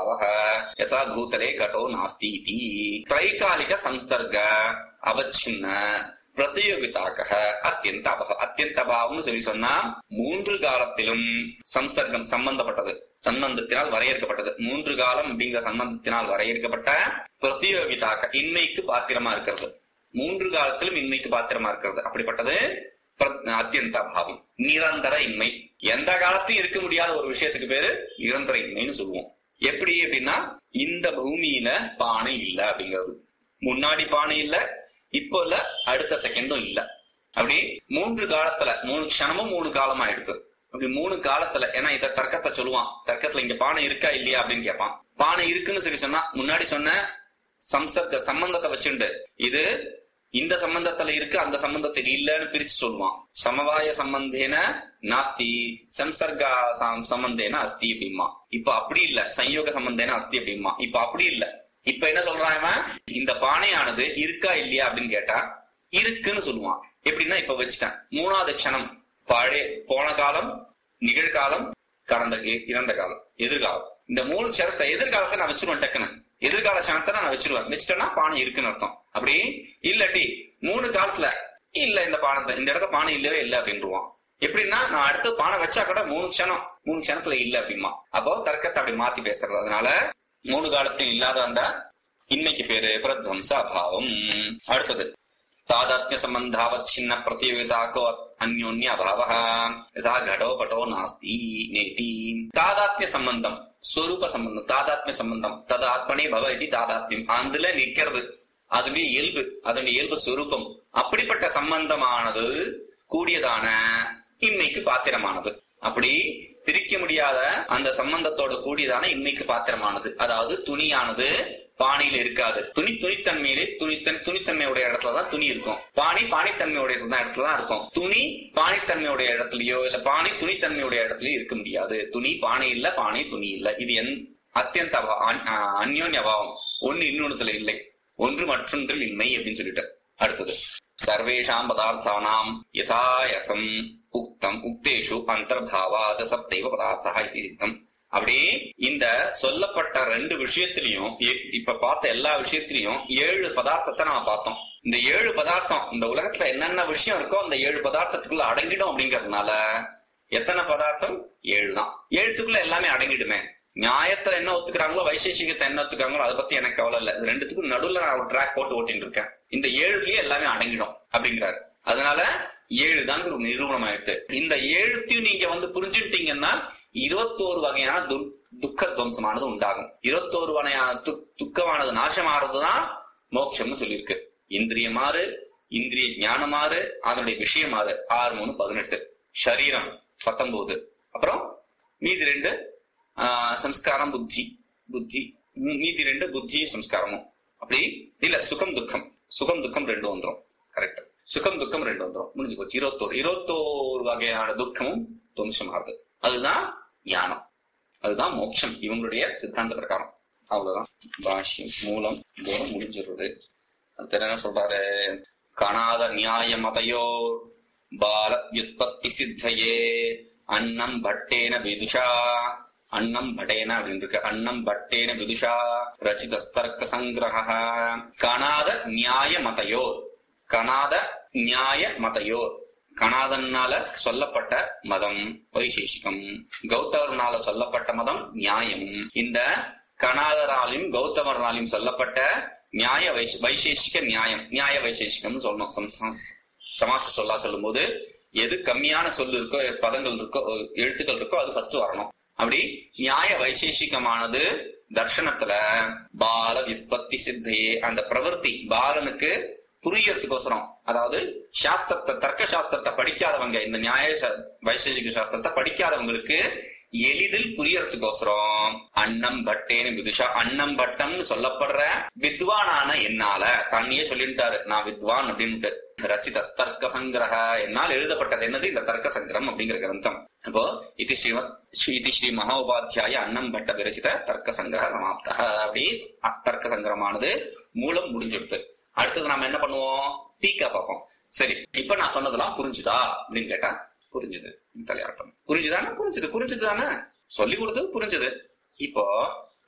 அபாவः யதா பூதலே கடோ நாஸ்தி இதி த்ரைகாலிக சம்சர்க அவச்சின்ன பிரதியோகிதாக அத்தியந்த அபக அத்தியந்த அபாவம்னு சொல்லி சொன்னா மூன்று காலத்திலும் சம்சர்க்கம் சம்பந்தப்பட்டது சம்பந்தத்தினால் வரையறுக்கப்பட்டது மூன்று காலம் அப்படிங்கிற சம்பந்தத்தினால் வரையறுக்கப்பட்ட பிரதியோகிதாக இன்மைக்கு பாத்திரமா இருக்கிறது மூன்று காலத்திலும் இன்மைக்கு பாத்திரமா இருக்கிறது அப்படிப்பட்டது பிர- அத்தியந்த அபாவம் நிரந்தர இன்மை எந்த காலத்தையும் இருக்க முடியாத ஒரு விஷயத்துக்கு பேரு நிரந்தர இன்மைன்னு சொல்லுவோம் எப்படி அப்படின்னா இந்த பூமியில பானை இல்ல அப்படிங்கிறது முன்னாடி பானை இல்ல இப்போ இல்ல அடுத்த செகண்டும் இல்ல அப்படி மூன்று காலத்துல மூணு க்ஷணமும் மூணு காலமா இருக்கு அப்படி மூணு காலத்துல ஏன்னா இத தர்க்கத்தை சொல்லுவான் தர்க்கத்துல இங்க பானை இருக்கா இல்லையா அப்படின்னு கேட்பான் பானை இருக்குன்னு சொல்லி சொன்னா முன்னாடி சொன்ன சம்சர்க்க சம்பந்தத்தை வச்சுண்டு இது இந்த சம்பந்தத்துல இருக்கு அந்த சம்பந்தத்தில் இல்லன்னு பிரிச்சு சொல்லுவான் சமவாய சம்பந்தேன நாஸ்தி சம்சர்கா சம்- சம்பந்தேன அஸ்தி அப்படிமா இப்ப அப்படி இல்ல சம்யோக சம்பந்தேன அஸ்தி அப்படிமா இப்ப அப்படி இல்ல இப்ப என்ன சொல்றான் இவன் இந்த பானையானது இருக்கா இல்லையா அப்படின்னு கேட்டா இருக்குன்னு சொல்லுவான் எப்படின்னா இப்ப வச்சுட்டேன் மூணாவது க்ஷணம் பழைய போன காலம் நிகழ்காலம் கடந்த இ- இறந்த காலம் எதிர்காலம் இந்த மூணு க்ஷணத்தை எதிர்காலத்தை நான் வச்சிருவேன் டக்குன்னு எதிர்கால க்ஷணத்தை நான் வச்சிருவேன் வச்சுட்டேன்னா பானை இருக்குன்னு அர்த்தம் அப்படி இல்லாட்டி மூணு காலத்துல இல்ல இந்த பானை இந்த இடத்துல பானை இல்லவே இல்லை அப்படின்றுவான் எப்படின்னா நான் அடுத்து பானை வச்சா கூட மூணு க்ஷணம் மூணு க்ஷணத்துல இல்ல அப்படிமா அப்போ தர்க்கத்தை அப்படி மாத்தி பேசுறது அதனால மூணு காலத்தையும் இல்லாத அந்த இன்மைக்கு பேரு பிரத்வம்ச அபாவம் அடுத்தது தாதாத்மிய சம்பந்தாவச்சின்ன பிரதியோகிதாக்கோ அந்யோன்ய அபாவ யதா கடோ பட்டோ நாஸ்தி நேதி தாதாத்மிய சம்பந்தம் ஸ்வரூப சம்பந்தம் தாதாத்மிய சம்பந்தம் தது ஆத்மனே பவ இது தாதாத்மியம் அதுல நிற்கிறது அதுவே இயல்பு அதனுடைய இயல்பு ஸ்வரூபம் அப்படிப்பட்ட சம்பந்தமானது கூடியதான இன்மைக்கு பாத்திரமானது அப்படி பிரிக்க முடியாத அந்த சம்பந்தத்தோட கூடியதான இன்மைக்கு பாத்திரமானது அதாவது துணியானது பானையில இருக்காது துணி துணித்தன்மையிலே துணித்தன் துணித்தன்மையுடைய இடத்துலதான் துணி இருக்கும் பானை பானைத்தன்மையுடைய இடத்துல தான் இருக்கும் துணி பானைத்தன்மையுடைய இடத்துலயோ இல்ல பானை துணித்தன்மையுடைய இடத்துலயோ இருக்க முடியாது துணி பானை இல்ல பானை துணி இல்ல இது என் அத்தியந்த அபா- அன்- அஹ் அந்யோன்ய அபாவம் ஒண்ணு இன்னொன்னுத்துல இல்லை ஒன்று மற்றொன்றில் இன்மை அப்படின்னு சொல்லிட்டு அடுத்தது சர்வேஷாம் பதார்த்தானாம் யதாயசம் உக்தம் உக்தேஷு அந்தர்பாவாத சப்தைவ பதார்த்தா இது சித்தம் அப்படி இந்த சொல்லப்பட்ட ரெண்டு விஷயத்திலையும் இ- இப்ப பார்த்த எல்லா விஷயத்திலையும் ஏழு பதார்த்தத்தை நாம பார்த்தோம் இந்த ஏழு பதார்த்தம் இந்த உலகத்துல என்னென்ன விஷயம் இருக்கோ அந்த ஏழு பதார்த்தத்துக்குள்ள அடங்கிடும் அப்படிங்கறதுனால எத்தனை பதார்த்தம் ஏழு தான் ஏழுத்துக்குள்ள எல்லாமே அடங்கிடுமே நியாயத்துல என்ன ஒத்துக்கிறாங்களோ வைசேஷிகத்தை என்ன ஒத்துக்கிறாங்களோ அதை பத்தி எனக்கு கவலை இல்ல இது ரெண்டுத்துக்கும் நடுவுல நான் ஒரு ட்ராக் போட்டு ஓட்டிட்டு இருக்கேன் இந்த ஏழுலயே எல்லாமே அடங்கிடும் அப்படிங்கிறாரு அதனால ஏழு தான் ஒரு நிரூபணம் ஆயிட்டு இந்த ஏழுத்தையும் நீங்க வந்து புரிஞ்சுட்டீங்கன்னா இருபத்தோரு வகையான து- துக்க துவம்சமானது உண்டாகும் இருபத்தோரு வகையான து- துக்கமானது நாசமாறதுதான் மோட்சம்னு சொல்லியிருக்கு இந்திரிய மாறு இந்திரிய ஞானமாறு அதனுடைய விஷயமாறு ஆறு மூணு பதினெட்டு சரீரம் பத்தொன்பது அப்புறம் மீதி ரெண்டு ஆஹ், சம்ஸ்காரம் புத்தி புத்தி மீ- மீதி ரெண்டு புத்தியும் சம்ஸ்காரமும் அப்படி இல்ல சுகம் துக்கம் சுகம் துக்கம் ரெண்டு வந்துரும் கரெக்ட் சுகம் துக்கம் ரெண்டு வந்துரும் முடிஞ்சு போச்சு இருபத்தோரு இருபத்தோரு வகையான துக்கமும் துவம்சமாகுது அதுதான் ஞானம் அதுதான் மோட்சம் இவங்களுடைய சித்தாந்த பிரகாரம் அவ்வளவுதான் பாஷ்யம் மூலம் இதோட முடிஞ்சிடுறது அடுத்து என்ன சொல்றாரு காணாத நியாய மதையோ பால வியுற்பத்தி சித்தையே அன்னம் பட்டேன விதுஷா அன்னம் பட்டேன அப்படின்னு இருக்கு அன்னம் பட்டேன விதுஷா ரச்சிதஸ்தர்க்க சங்கிரக கணாத நியாய மதையோர் கணாத நியாய மதையோர் கணாதன்னால சொல்லப்பட்ட மதம் வைசேஷிகம் கௌதமர்னால சொல்லப்பட்ட மதம் நியாயம் இந்த கணாதராலையும் கௌதமர்னாலையும் சொல்லப்பட்ட நியாய வைச- வைசேஷிக நியாயம் நியாய வைசேஷிகம்னு சொல்லணும் சம்- சம்- சமாச சொல்லா சொல்லும்போது எது கம்மியான சொல்லு இருக்கோ பதங்கள் இருக்கோ எழுத்துக்கள் இருக்கோ அது ஃபர்ஸ்ட் வரணும் அப்படி நியாய வைசேஷிகமானது தர்ஷனத்துல பால விற்பத்தி சித்தையே அந்த பிரவൃத்தி பாலனுக்கு புரியறதுக்கோசரம் அதாவது சாஸ்திரத்தை தர்க்க சாஸ்திரத்தை படிக்காதவங்க இந்த நியாய சா- வைசேஷிக சாஸ்திரத்தை படிக்காதவங்களுக்கு எளிதில் புரியறதுக்கோசரம் அன்னம் பட்டேன்னு விதுஷா அன்னம் பட்டம்னு சொல்லப்படுற வித்வானான என்னால தண்ணியே சொல்லிட்டாரு நான் வித்வான் அப்படின்ட்டு ரச்சித தர்க்க சங்கிரக என்னால் எழுதப்பட்டது என்னது இந்த தர்க்க சங்கிரம் அப்படிங்கிற கிரந்தம் அப்போ இது ஸ்ரீமத் ஸ்ரீ இது ஸ்ரீ மகோபாத்தியாய அன்னம் பட்ட விரச்சித தர்க்க சங்கிரக சமாப்த அப்படி அ- தர்க்க சங்கிரமானது மூலம் முடிஞ்சுடுது அடுத்தது நாம என்ன பண்ணுவோம் டீக்கா பார்ப்போம் சரி இப்ப நான் சொன்னதெல்லாம் புரிஞ்சுதா அப்படின்னு கேட்டா புரிஞ்சுது தலையாட்டம் புரிஞ்சுதானே புரிஞ்சுது புரிஞ்சுது தானே சொல்லி கொடுத்தது புரிஞ்சுது இப்போ தர்க்கத்தை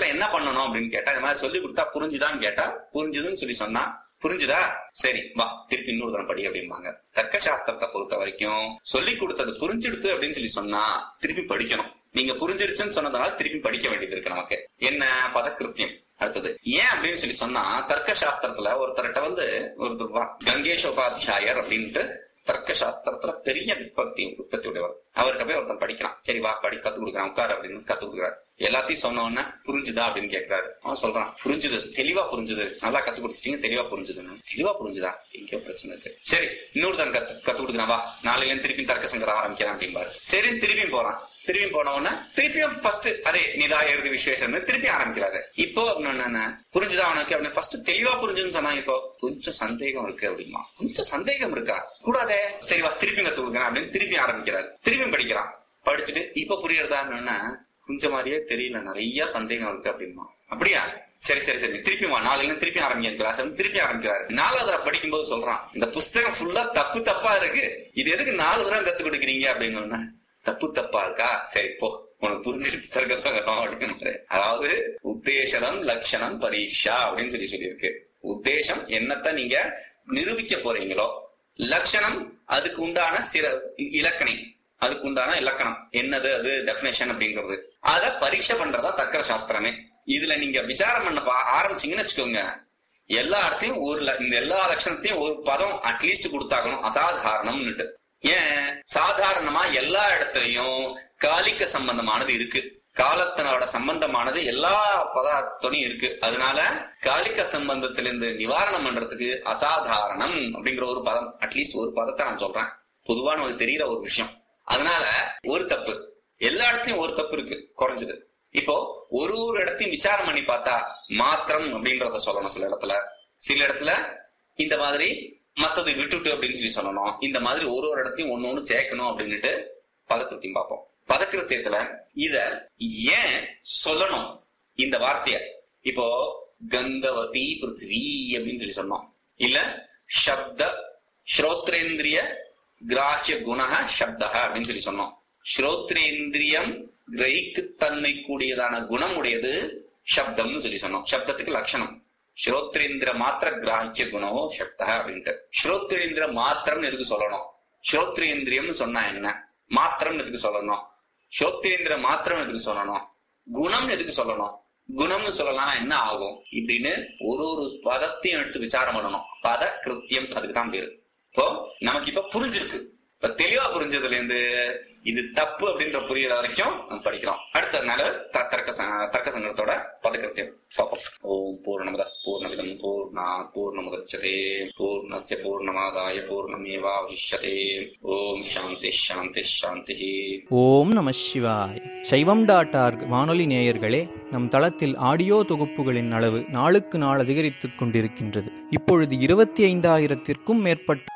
அப்புறம் என்ன பண்ணணும் அப்படின்னு கேட்டா இந்த மாதிரி சொல்லி கொடுத்தா புரிஞ்சுதான்னு கேட்டா புரிஞ்சுதுன்னு சொல்லி சொன்னா புரிஞ்சுதா சரி வா திருப்பி இன்னொரு தரம் படி அப்படிம்பாங்க தர்க்க சாஸ்திரத்தை பொறுத்த வரைக்கும் சொல்லி கொடுத்தது புரிஞ்சிடுத்து அப்படின்னு சொல்லி சொன்னா திருப்பி படிக்கணும் நீங்க புரிஞ்சிடுச்சுன்னு சொன்னதுனால திருப்பி படிக்க வேண்டியது இருக்கு நமக்கு என்ன பதக்கிருத்தியம் அடுத்தது ஏன் அப்படின்னு சொல்லி சொன்னா தர்க்க சாஸ்திரத்துல ஒருத்தர்கிட்ட வந்து ஒருத்தர் வா- கங்கேஷ் உபாத்தியாயர் அப்படின்ட்டு தர்க்க சாஸ்திரத்துல பெரிய விற்பத்தி உற்பத்தி உடையவர் அவர்கிட்ட போய் ஒருத்தன் படிக்கிறான் சரி வா படி கத்து கொடுக்குறான் உட்கார் அப்படின்னு கத்து கொடுக்குறாரு எல்லாத்தையும் சொன்ன உடனே புரிஞ்சுதா அப்படின்னு கேக்குறாரு அவன் சொல்றான் புரிஞ்சுது தெளிவா புரிஞ்சுது நல்லா கத்து கொடுத்துட்டீங்க தெளிவா புரிஞ்சுதுன்னு தெளிவா புரிஞ்சுதா எங்கேயோ பிரச்சனை இருக்கு சரி இன்னொரு தான் கத்து கத்து கொடுக்குறான் வா நாளைல இருந்து திருப்பி தர்க்க சங்கரம் ஆரம்பிக்கிறான் அப்படிம்பாரு சரி திருப்பியும் போறான் திரும்பியும் போன உடனே திருப்பியும் ஃபர்ஸ்ட் அதே நிதா எழுதி விசேஷம் திருப்பி ஆரம்பிக்கிறாரு இப்போ என்ன புரிஞ்சுதா அவனுக்கு அப்படின்னு ஃபர்ஸ்ட் தெளிவா புரிஞ்சுன்னு சொன்னா இப்போ கொஞ்சம் சந்தேகம் இருக்கு அப்படிமா கொஞ்சம் சந்தேகம் இருக்கா கூடாதே சரி வா திருப்பி கத்து கொடுக்குறேன் அப்படின்னு திருப்பி ஆரம்பிக்கிறாரு திருப்பியும் படிக்கிறான் படிச்சுட்டு இப்ப புரியறதான்னு கொஞ்சம் மாதிரியே தெரியல நிறைய சந்தேகம் இருக்கு அப்படிமா அப்படியா சரி சரி சரி திருப்பி வா நாளைல இருந்து திருப்பி ஆரம்பிக்க கிளாஸ் திருப்பி ஆரம்பிக்கிறாரு நாலாவது தடவை படிக்கும்போது சொல்றான் இந்த புஸ்தகம் ஃபுல்லா தப்பு தப்பா இருக்கு இது எதுக்கு நாலு தடவை கத்து கொடுக்குறீங்க அப்படின்னு சொன்னேன். தப்பு தப்பா இருக்கா சரி போ உனக்கு புரிஞ்சிருச்சு தர்க்க சங்கடம் அப்படின்னு அதாவது உத்தேசனம் லட்சணம் பரீட்சா அப்படின்னு சொல்லி சொல்லியிருக்கு உத்தேசம் என்னத்த நீங்க நிரூபிக்க போறீங்களோ லட்சணம் அதுக்கு உண்டான சிற இலக்கணை அதுக்கு உண்டான இலக்கணம் என்னது அது டெபினேஷன் அப்படிங்கிறது அத பரீட்சை பண்றதா தர்க்க சாஸ்திரமே இதுல நீங்க விசாரம் பண்ண பா- ஆரம்பிச்சீங்கன்னு வச்சுக்கோங்க எல்லா இடத்தையும் ஒரு ல- இந்த எல்லா லட்சணத்தையும் ஒரு பதம் அட்லீஸ்ட் கொடுத்தாகணும் அசாதாரணம்னுட்டு ஏன் சாதாரணமா எல்லா இடத்துலயும் காலிக்க சம்பந்தமானது இருக்கு காலத்தினோட சம்பந்தமானது எல்லா பதார்த்தத்தையும் இருக்கு அதனால காலிக்க சம்பந்தத்திலிருந்து நிவாரணம் பண்றதுக்கு அசாதாரணம் அப்படிங்கிற ஒரு பதம் அட்லீஸ்ட் ஒரு பதத்தை நான் சொல்றேன் பொதுவா நமக்கு தெரியற ஒரு விஷயம் அதனால ஒரு தப்பு எல்லா இடத்துலயும் ஒரு தப்பு இருக்கு குறைஞ்சது இப்போ ஒரு ஒரு இடத்தையும் விசாரம் பண்ணி பார்த்தா மாத்திரம் அப்படின்றத சொல்லணும் சில இடத்துல சில இடத்துல இந்த மாதிரி மத்ததை விட்டுட்டு அப்படின்னு சொல்லி சொல்லணும் இந்த மாதிரி ஒரு ஒரு இடத்தையும் ஒண்ணு ஒண்ணு சேர்க்கணும் அப்படின்னுட்டு பதக்கிருத்தியம் பார்ப்போம் பதக்கிருத்தியத்துல இத ஏன் சொல்லணும் இந்த வார்த்தைய இப்போ கந்தவதி பிருத்திவி அப்படின்னு சொல்லி சொன்னோம் இல்ல சப்த ஸ்ரோத்ரேந்திரிய கிராஹ்ய குணக சப்தக அப்படின்னு சொல்லி சொன்னோம் ஸ்ரோத்ரேந்திரியம் கிரகிக்கு தன்மை கூடியதான குணம் உடையது சப்தம்னு சொல்லி சொன்னோம் சப்தத்துக்கு லட்சணம் ஸ்ரோத்ரேந்திர மாத்திர கிராஹ்ய குணோ சப்தக அப்படின்ட்டு ஸ்ரோத்ரேந்திர மாத்திரம் எதுக்கு சொல்லணும் ஸ்ரோத்ரேந்திரியம்னு சொன்னா என்ன மாத்திரம் எதுக்கு சொல்லணும் ஸ்ரோத்ரேந்திர மாத்திரம் எதுக்கு சொல்லணும் குணம் எதுக்கு சொல்லணும் குணம்னு சொல்லலாம் என்ன ஆகும் இப்படின்னு ஒரு ஒரு பதத்தையும் எடுத்து விசாரம் பண்ணணும் பத கிருத்தியம் அதுக்கு தான் பேரு இப்போ நமக்கு இப்ப புரிஞ்சிருக்கு இப்ப தெளிவா புரிஞ்சதுல இருந்து இது தப்பு அப்படின்ற புரியுற வரைக்கும் நம்ம படிக்கிறோம் அடுத்ததுனால த- தர்க்க ச- தர்க்க சங்கடத்தோட பதக்கிருத்தியம் பார்ப்போம் ஓம் பூர்ணமத பூர்ணமிதம் பூர்ணா பூர்ணமுதச்சதே பூர்ணஸ்ய பூர்ணமாதாய பூர்ணமேவாவசிஷ்யதே ஓம் சாந்தி சாந்தி சாந்தி ஓம் நம சிவாய் சைவம் டாட் ஆர்க் வானொலி நேயர்களே நம் தளத்தில் ஆடியோ தொகுப்புகளின் அளவு நாளுக்கு நாள் அதிகரித்துக் கொண்டிருக்கின்றது இப்பொழுது இருபத்தி ஐந்தாயிரத்திற்கும் மேற்பட்ட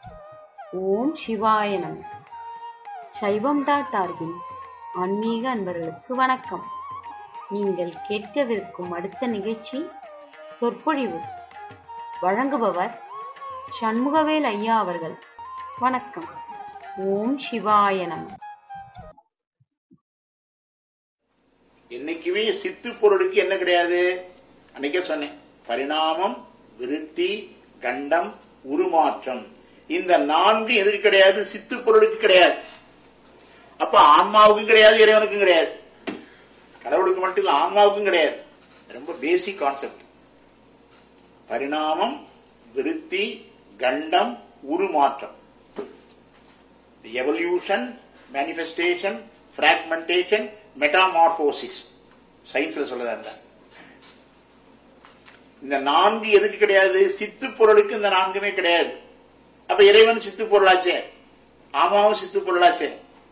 ஓம் சிவாய நம சைவம் டாட் ஆர்கின் ஆன்மீக அன்பர்களுக்கு வணக்கம் நீங்கள் கேட்கவிருக்கும் அடுத்த நிகழ்ச்சி சொற்பொழிவு வழங்குபவர் சண்முகவேல் ஐயா அவர்கள் வணக்கம் ஓம் சிவாய நம என்னைக்குமே சித்து பொருளுக்கு என்ன கிடையாது அன்னைக்கே சொன்னேன் பரிணாமம் விருத்தி கண்டம் உருமாற்றம் இந்த நான்கு எதுக்கு கிடையாது சித்து பொருளுக்கு கிடையாது அப்ப ஆன்மாவுக்கும் கிடையாது இறைவனுக்கும் கிடையாது கடவுளுக்கு மட்டும் இல்ல ஆன்மாவுக்கும் கிடையாது ரொம்ப பேசிக் கான்செப்ட் பரிணாமம் விருத்தி கண்டம் உருமாற்றம் எவல்யூஷன் மேனிஃபெஸ்டேஷன் fragmentation மெட்டாமார்போசிஸ் சயின்ஸ்ல சொல்லதா இருந்தா இந்த நான்கு எதுக்கு கிடையாது சித்து பொருளுக்கு இந்த நான்குமே கிடையாது அப்ப இறைவன் சித்து பொருளாச்சே ஆமாவும் சித்து பொருளாச்சே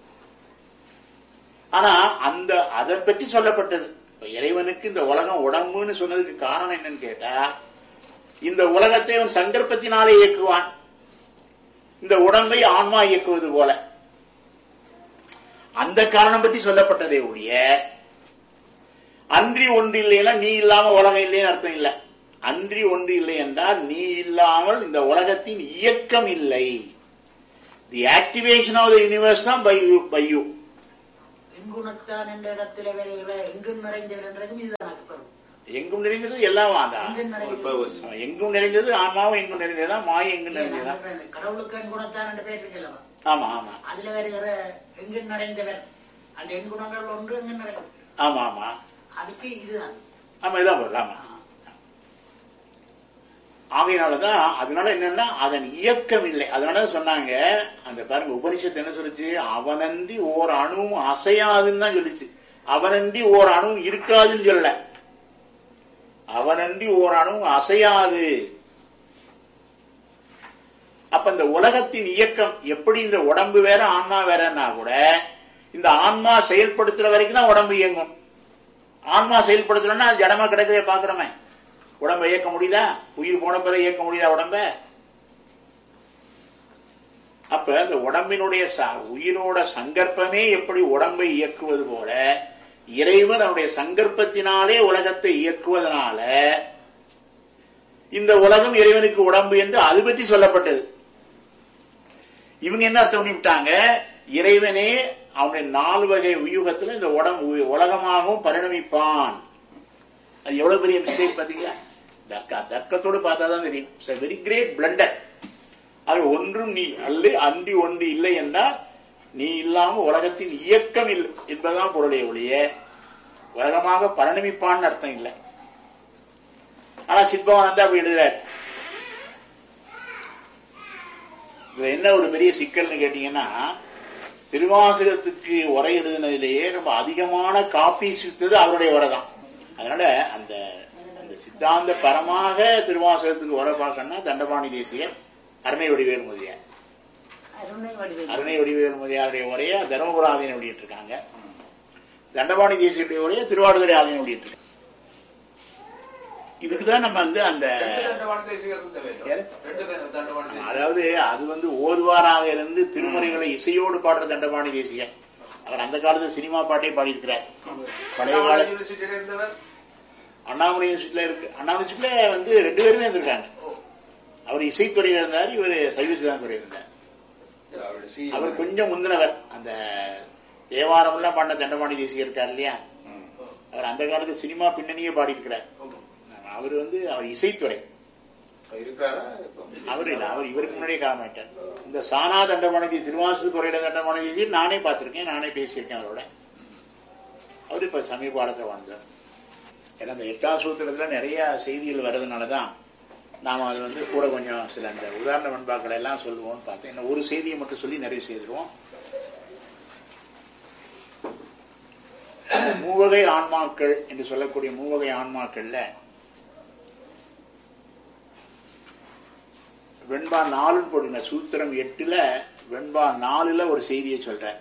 ஆனா அந்த அதை பற்றி சொல்லப்பட்டது இப்ப இறைவனுக்கு இந்த உலகம் உடம்புன்னு சொன்னதுக்கு காரணம் என்னன்னு கேட்டா இந்த உலகத்தை அவன் சங்கற்பத்தினாலே இயக்குவான் இந்த உடம்பை ஆன்மா இயக்குவது போல அந்த காரணம் பற்றி சொல்லப்பட்டதே ஒழிய அன்றி ஒன்று இல்லைன்னா நீ இல்லாம உலகம் இல்லைன்னு அர்த்தம் இல்லை அன்றி ஒன்று இல்லை என்றால் நீ இல்லாமல் இந்த உலகத்தின் இயக்கம் இல்லை the activation of the universe தான் பை யூ பை யூ எங்குணத்தான் என்ற இடத்துல வருகிற எங்கும் நிறைந்தவர் என்றதும் இதுதான் பெறும் எங்கும் நிறைந்தது எல்லாம் அதான் எங்கும் நிறைந்தவர் எங்கும் நிறைந்தது ஆன்மாவும் எங்கும் நிறைந்ததுதான் மாயை எங்கும் நிறைந்ததுதான் கடவுளுக்கு எண்குணத்தான் என்ற பெயர் இருக்கலவா ஆமா ஆமா அதுல வருகிற எங்கும் நிறைந்தவர் அந்த எண்குணங்கள் ஒன்று எங்கும் நிறைந்தவர் ஆமா ஆமா அதுக்கு இதுதான் ஆமா இதான் பொருள் ஆமா ஆகையினாலதான் அதனால என்னன்னா அதன் இயக்கம் இல்லை அதனால சொன்னாங்க அந்த பாருங்க உபனிஷத்து என்ன சொல்லுச்சு அவனன்றி ஓர் அணுவும் அசையாதுன்னு தான் சொல்லுச்சு அவனன்றி ஓர் அணுவும் இருக்காதுன்னு சொல்ல அவனன்றி ஓர் அணுவும் அசையாது அப்ப இந்த உலகத்தின் இயக்கம் எப்படி இந்த உடம்பு வேற ஆன்மா வேறன்னா கூட இந்த ஆன்மா செயல்படுத்துற வரைக்கும் தான் உடம்பு இயங்கும் ஆன்மா செயல்படுத்தணும்னா அது ஜடமா கிடக்குதே பாக்குறோமே உடம்ப இயக்க முடியுதா உயிர் போன பிறகு இயக்க முடியுதா உடம்ப அப்ப அந்த உடம்பினுடைய ச- உயிரோட சங்கற்பமே எப்படி உடம்பை இயக்குவது போல இறைவன் அவருடைய சங்கற்பத்தினாலே உலகத்தை இயக்குவதனால இந்த உலகம் இறைவனுக்கு உடம்பு என்று அது பற்றி சொல்லப்பட்டது இவங்க என்ன அர்த்தம் பண்ணிவிட்டாங்க இறைவனே அவனுடைய நாலு வகை உயூகத்துல இந்த உடம்பு உலகமாகவும் பரிணமிப்பான் அது எவ்வளவு பெரிய மிஸ்டேக் பாத்தீங்களா தர்க்கா தர்க்கத்தோடு பார்த்தா தான் தெரியும் வெரி கிரேட் பிளண்டர் அது ஒன்றும் நீ அல்ல அன்றி ஒன்று இல்லை என்றால் நீ இல்லாம உலகத்தின் இயக்கம் இல்லை என்பதுதான் பொருளை ஒழிய உலகமாக பரிணமிப்பான்னு அர்த்தம் இல்லை ஆனா சித்பவானந்தா அப்படி எழுதுறாரு இதுல என்ன ஒரு பெரிய சிக்கல்னு கேட்டீங்கன்னா திருவாசகத்துக்கு உரை எழுதினதிலேயே ரொம்ப அதிகமான காப்பீஸ் வித்தது அவருடைய உரை தான் அதனால அந்த அந்த சித்தாந்த பரமாக திருவாசகத்துக்கு உரை பார்க்கணும்னா தண்டபாணி தேசிய அருணை வடிவேல் முதியார் அருணை வடிவேல் அருணை வடிவேல் முதியாருடைய உரைய தருமபுர ஆதீனம் வெளியிட்டு இருக்காங்க தண்டபாணி தேசியுடைய உரைய திருவாடுதுறை ஆதீனம் வெளியிட்டு இருக்காங்க இதுக்குதான் நம்ம வந்து அந்த யாரு? அதாவது அது வந்து ஓதுவாராக இருந்து திருமுறைகளை இசையோடு பாடுற தண்டபாணி தேசிய அவர் அந்த காலத்துல சினிமா பாட்டே பாடியிருக்கிறார் பழைய கால அண்ணாமலை யூனிவர்சிட்டியில இருக்கு அண்ணாமலை யூனிவர்சிட்டியில வந்து ரெண்டு பேருமே இருந்திருக்காங்க அவர் இசைத்துறையில இருந்தார் இவர் சைவ சித்தாந்த துறையில இருந்தார் அவர் கொஞ்சம் முந்தினவர் அந்த தேவாரம் எல்லாம் பாடின தண்டபாணி தேசிய இருக்கார் இல்லையா அவர் அந்த காலத்து சினிமா பின்னணியே பாடியிருக்கிறார் அவர் வந்து அவர் இசைத்துறை அவர் இல்ல அவர் இவருக்கு முன்னாடியே காலமாயிட்டார் இந்த சானா தண்டமானதி திருவாசு துறையில தண்டமானதி நானே பார்த்திருக்கேன் நானே பேசியிருக்கேன் அவரோட அவர் இப்ப சமீப காலத்துல வாழ்ந்தார் ஏன்னா இந்த எட்டாம் சூத்திரத்துல நிறைய செய்திகள் வர்றதுனாலதான் நாம அது வந்து கூட கொஞ்சம் சில அந்த உதாரண பண்பாக்களை எல்லாம் சொல்லுவோம்னு பார்த்தேன் இன்னும் ஒரு செய்தியை மட்டும் சொல்லி நிறைவு செய்திருவோம் மூவகை ஆன்மாக்கள் என்று சொல்லக்கூடிய மூவகை ஆன்மாக்கள்ல வெண்பா நாலுன்னு போடுங்க சூத்திரம் எட்டுல வெண்பா நாலுல ஒரு செய்தியை சொல்றேன்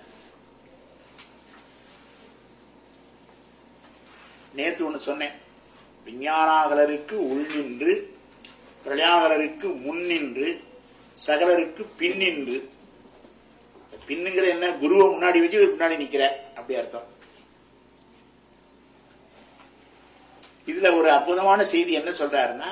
நேத்து ஒண்ணு சொன்னேன் விஞ்ஞானாகலருக்கு உள்நின்று பிரளயாகலருக்கு முன்னின்று சகலருக்கு பின்னின்று பின்னுங்கிறது என்ன குருவை முன்னாடி வச்சு இவர் பின்னாடி நிக்கிற அப்படி அர்த்தம் இதுல ஒரு அற்புதமான செய்தி என்ன சொல்றாருன்னா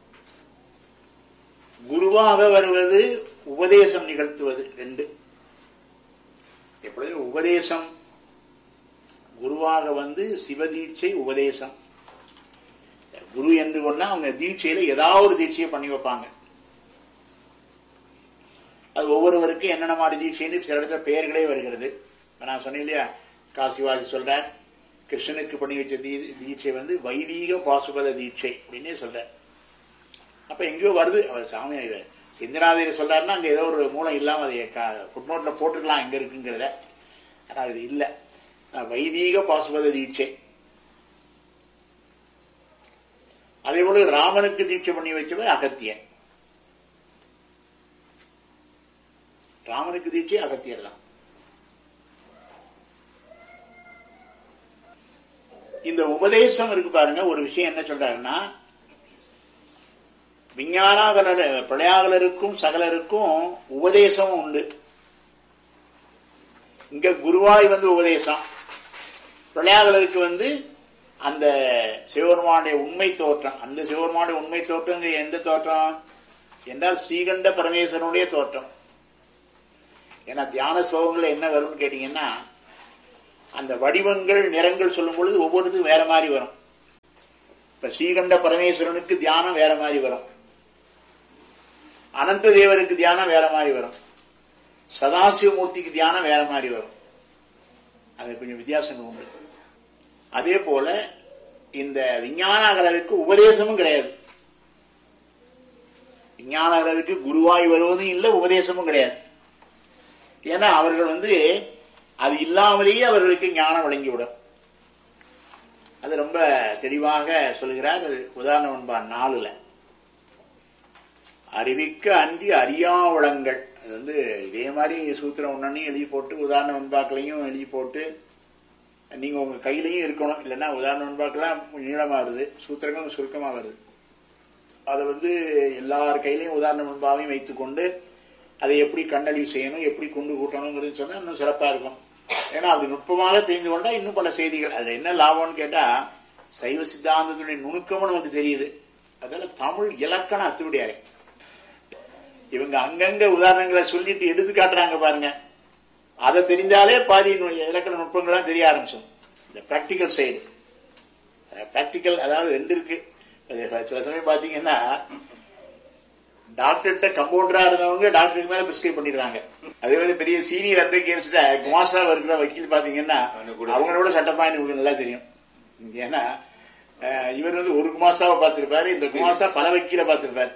குருவாக வருவது உபதேசம் நிகழ்த்துவது ரெண்டு எப்பொழுதும் உபதேசம் குருவாக வந்து சிவதீட்சை உபதேசம் குரு என்று கொண்டா அவங்க தீட்சையில ஏதாவது ஒரு தீட்சையை பண்ணி வைப்பாங்க அது ஒவ்வொருவருக்கும் என்னென்ன மாதிரி தீட்சைன்னு சில இடத்துல பெயர்களே வருகிறது இப்ப நான் சொன்னேன் இல்லையா காசிவாதி சொல்றேன் கிருஷ்ணனுக்கு பண்ணி வச்ச தீ- தீட்சை வந்து வைதீக பாசுபத தீட்சை அப்படின்னே சொல்றேன் அப்ப எங்கேயோ வருது அவர் சாமி இவர் சிந்தனாதிரி சொல்றாருன்னா அங்க ஏதோ ஒரு மூலம் இல்லாம அதை ஃபுட்நோட்ல போட்டுக்கலாம் எங்க இருக்குங்கிறத ஆனா இது இல்ல ஆனா, வைதீக பாசுபத தீட்சை அதே போல ராமனுக்கு தீட்சை பண்ணி வச்சவர் அகத்தியன் ராமனுக்கு தீட்சை அகத்தியர் தான் இந்த உபதேசம் இருக்கு பாருங்க ஒரு விஷயம் என்ன சொல்றாருன்னா விஞ்ஞானாகலர் பிரளயாகலருக்கும் சகலருக்கும் உபதேசம் உண்டு இங்க குருவாய் வந்து உபதேசம் பிரளயாகலருக்கு வந்து அந்த சிவபெருமானுடைய உண்மை தோற்றம் அந்த சிவபெருமானுடைய உண்மை தோற்றம் எந்த தோற்றம் என்றால் ஸ்ரீகண்ட பரமேஸ்வரனுடைய தோற்றம் ஏன்னா தியான ஸ்லோகங்கள்ல என்ன வரும்னு கேட்டீங்கன்னா அந்த வடிவங்கள் நிறங்கள் சொல்லும் பொழுது ஒவ்வொருத்துக்கும் வேற மாதிரி வரும் இப்ப ஸ்ரீகண்ட பரமேஸ்வரனுக்கு தியானம் வேற மாதிரி வரும் அனந்த தேவருக்கு தியானம் வேற மாதிரி வரும் சதாசிவமூர்த்திக்கு தியானம் வேற மாதிரி வரும் அது கொஞ்சம் வித்தியாசங்கள் உண்டு அதே போல இந்த விஞ்ஞானகரருக்கு உபதேசமும் கிடையாது விஞ்ஞானகரருக்கு குருவாய் வருவதும் இல்லை உபதேசமும் கிடையாது ஏன்னா அவர்கள் வந்து அது இல்லாமலேயே அவர்களுக்கு ஞானம் வழங்கிவிடும் அது ரொம்ப தெளிவாக சொல்கிறார் அது உதாரணம் என்பார் நாலுல அறிவிக்க அன்றி அறியாவளங்கள் அது வந்து இதே மாதிரி சூத்திரம் ஒன்னையும் எழுதி போட்டு உதாரண வெண்பாக்களையும் எழுதி போட்டு நீங்க உங்க கையிலையும் இருக்கணும் இல்லைன்னா உதாரண வெண்பாக்கெல்லாம் நீளமா வருது சூத்திரங்களும் சுருக்கமா வருது அதை வந்து எல்லார் கையிலையும் உதாரண வெண்பாவையும் வைத்துக்கொண்டு அதை எப்படி கண்டழிவு செய்யணும் எப்படி கொண்டு கூட்டணுங்கிறது சொன்னா இன்னும் சிறப்பா இருக்கும் ஏன்னா அப்படி நுட்பமாக தெரிந்து கொண்டா இன்னும் பல செய்திகள் அதுல என்ன லாபம்னு கேட்டா சைவ சித்தாந்தத்துடைய நுணுக்கமும் நமக்கு தெரியுது அதனால தமிழ் இலக்கணம் அத்துபடியாரு இவங்க அங்கங்க உதாரணங்களை சொல்லிட்டு எடுத்து காட்டுறாங்க பாருங்க அதை தெரிந்தாலே பாதி நு- இலக்கண நுட்பங்கள்லாம் தெரிய ஆரம்பிச்சோம் இந்த பிராக்டிக்கல் சைடு பிராக்டிக்கல் அதாவது ரெண்டு இருக்கு அது சில சமயம் பாத்தீங்கன்னா டாக்டர்கிட்ட கம்பவுண்டரா இருந்தவங்க டாக்டருக்கு மேல பிரிஸ்கிரைப் பண்ணிடுறாங்க அதே மாதிரி பெரிய சீனியர் அட்வொகேட்ஸ்ட குமாசா இருக்கிற வக்கீல் பாத்தீங்கன்னா அவங்களோட சட்டப்பாயின்னு உங்களுக்கு நல்லா தெரியும் ஏன்னா அஹ், இவர் வந்து ஒரு குமாசாவை பார்த்திருப்பாரு இந்த குமாசா பல வக்கீல பார்த்திருப்பாரு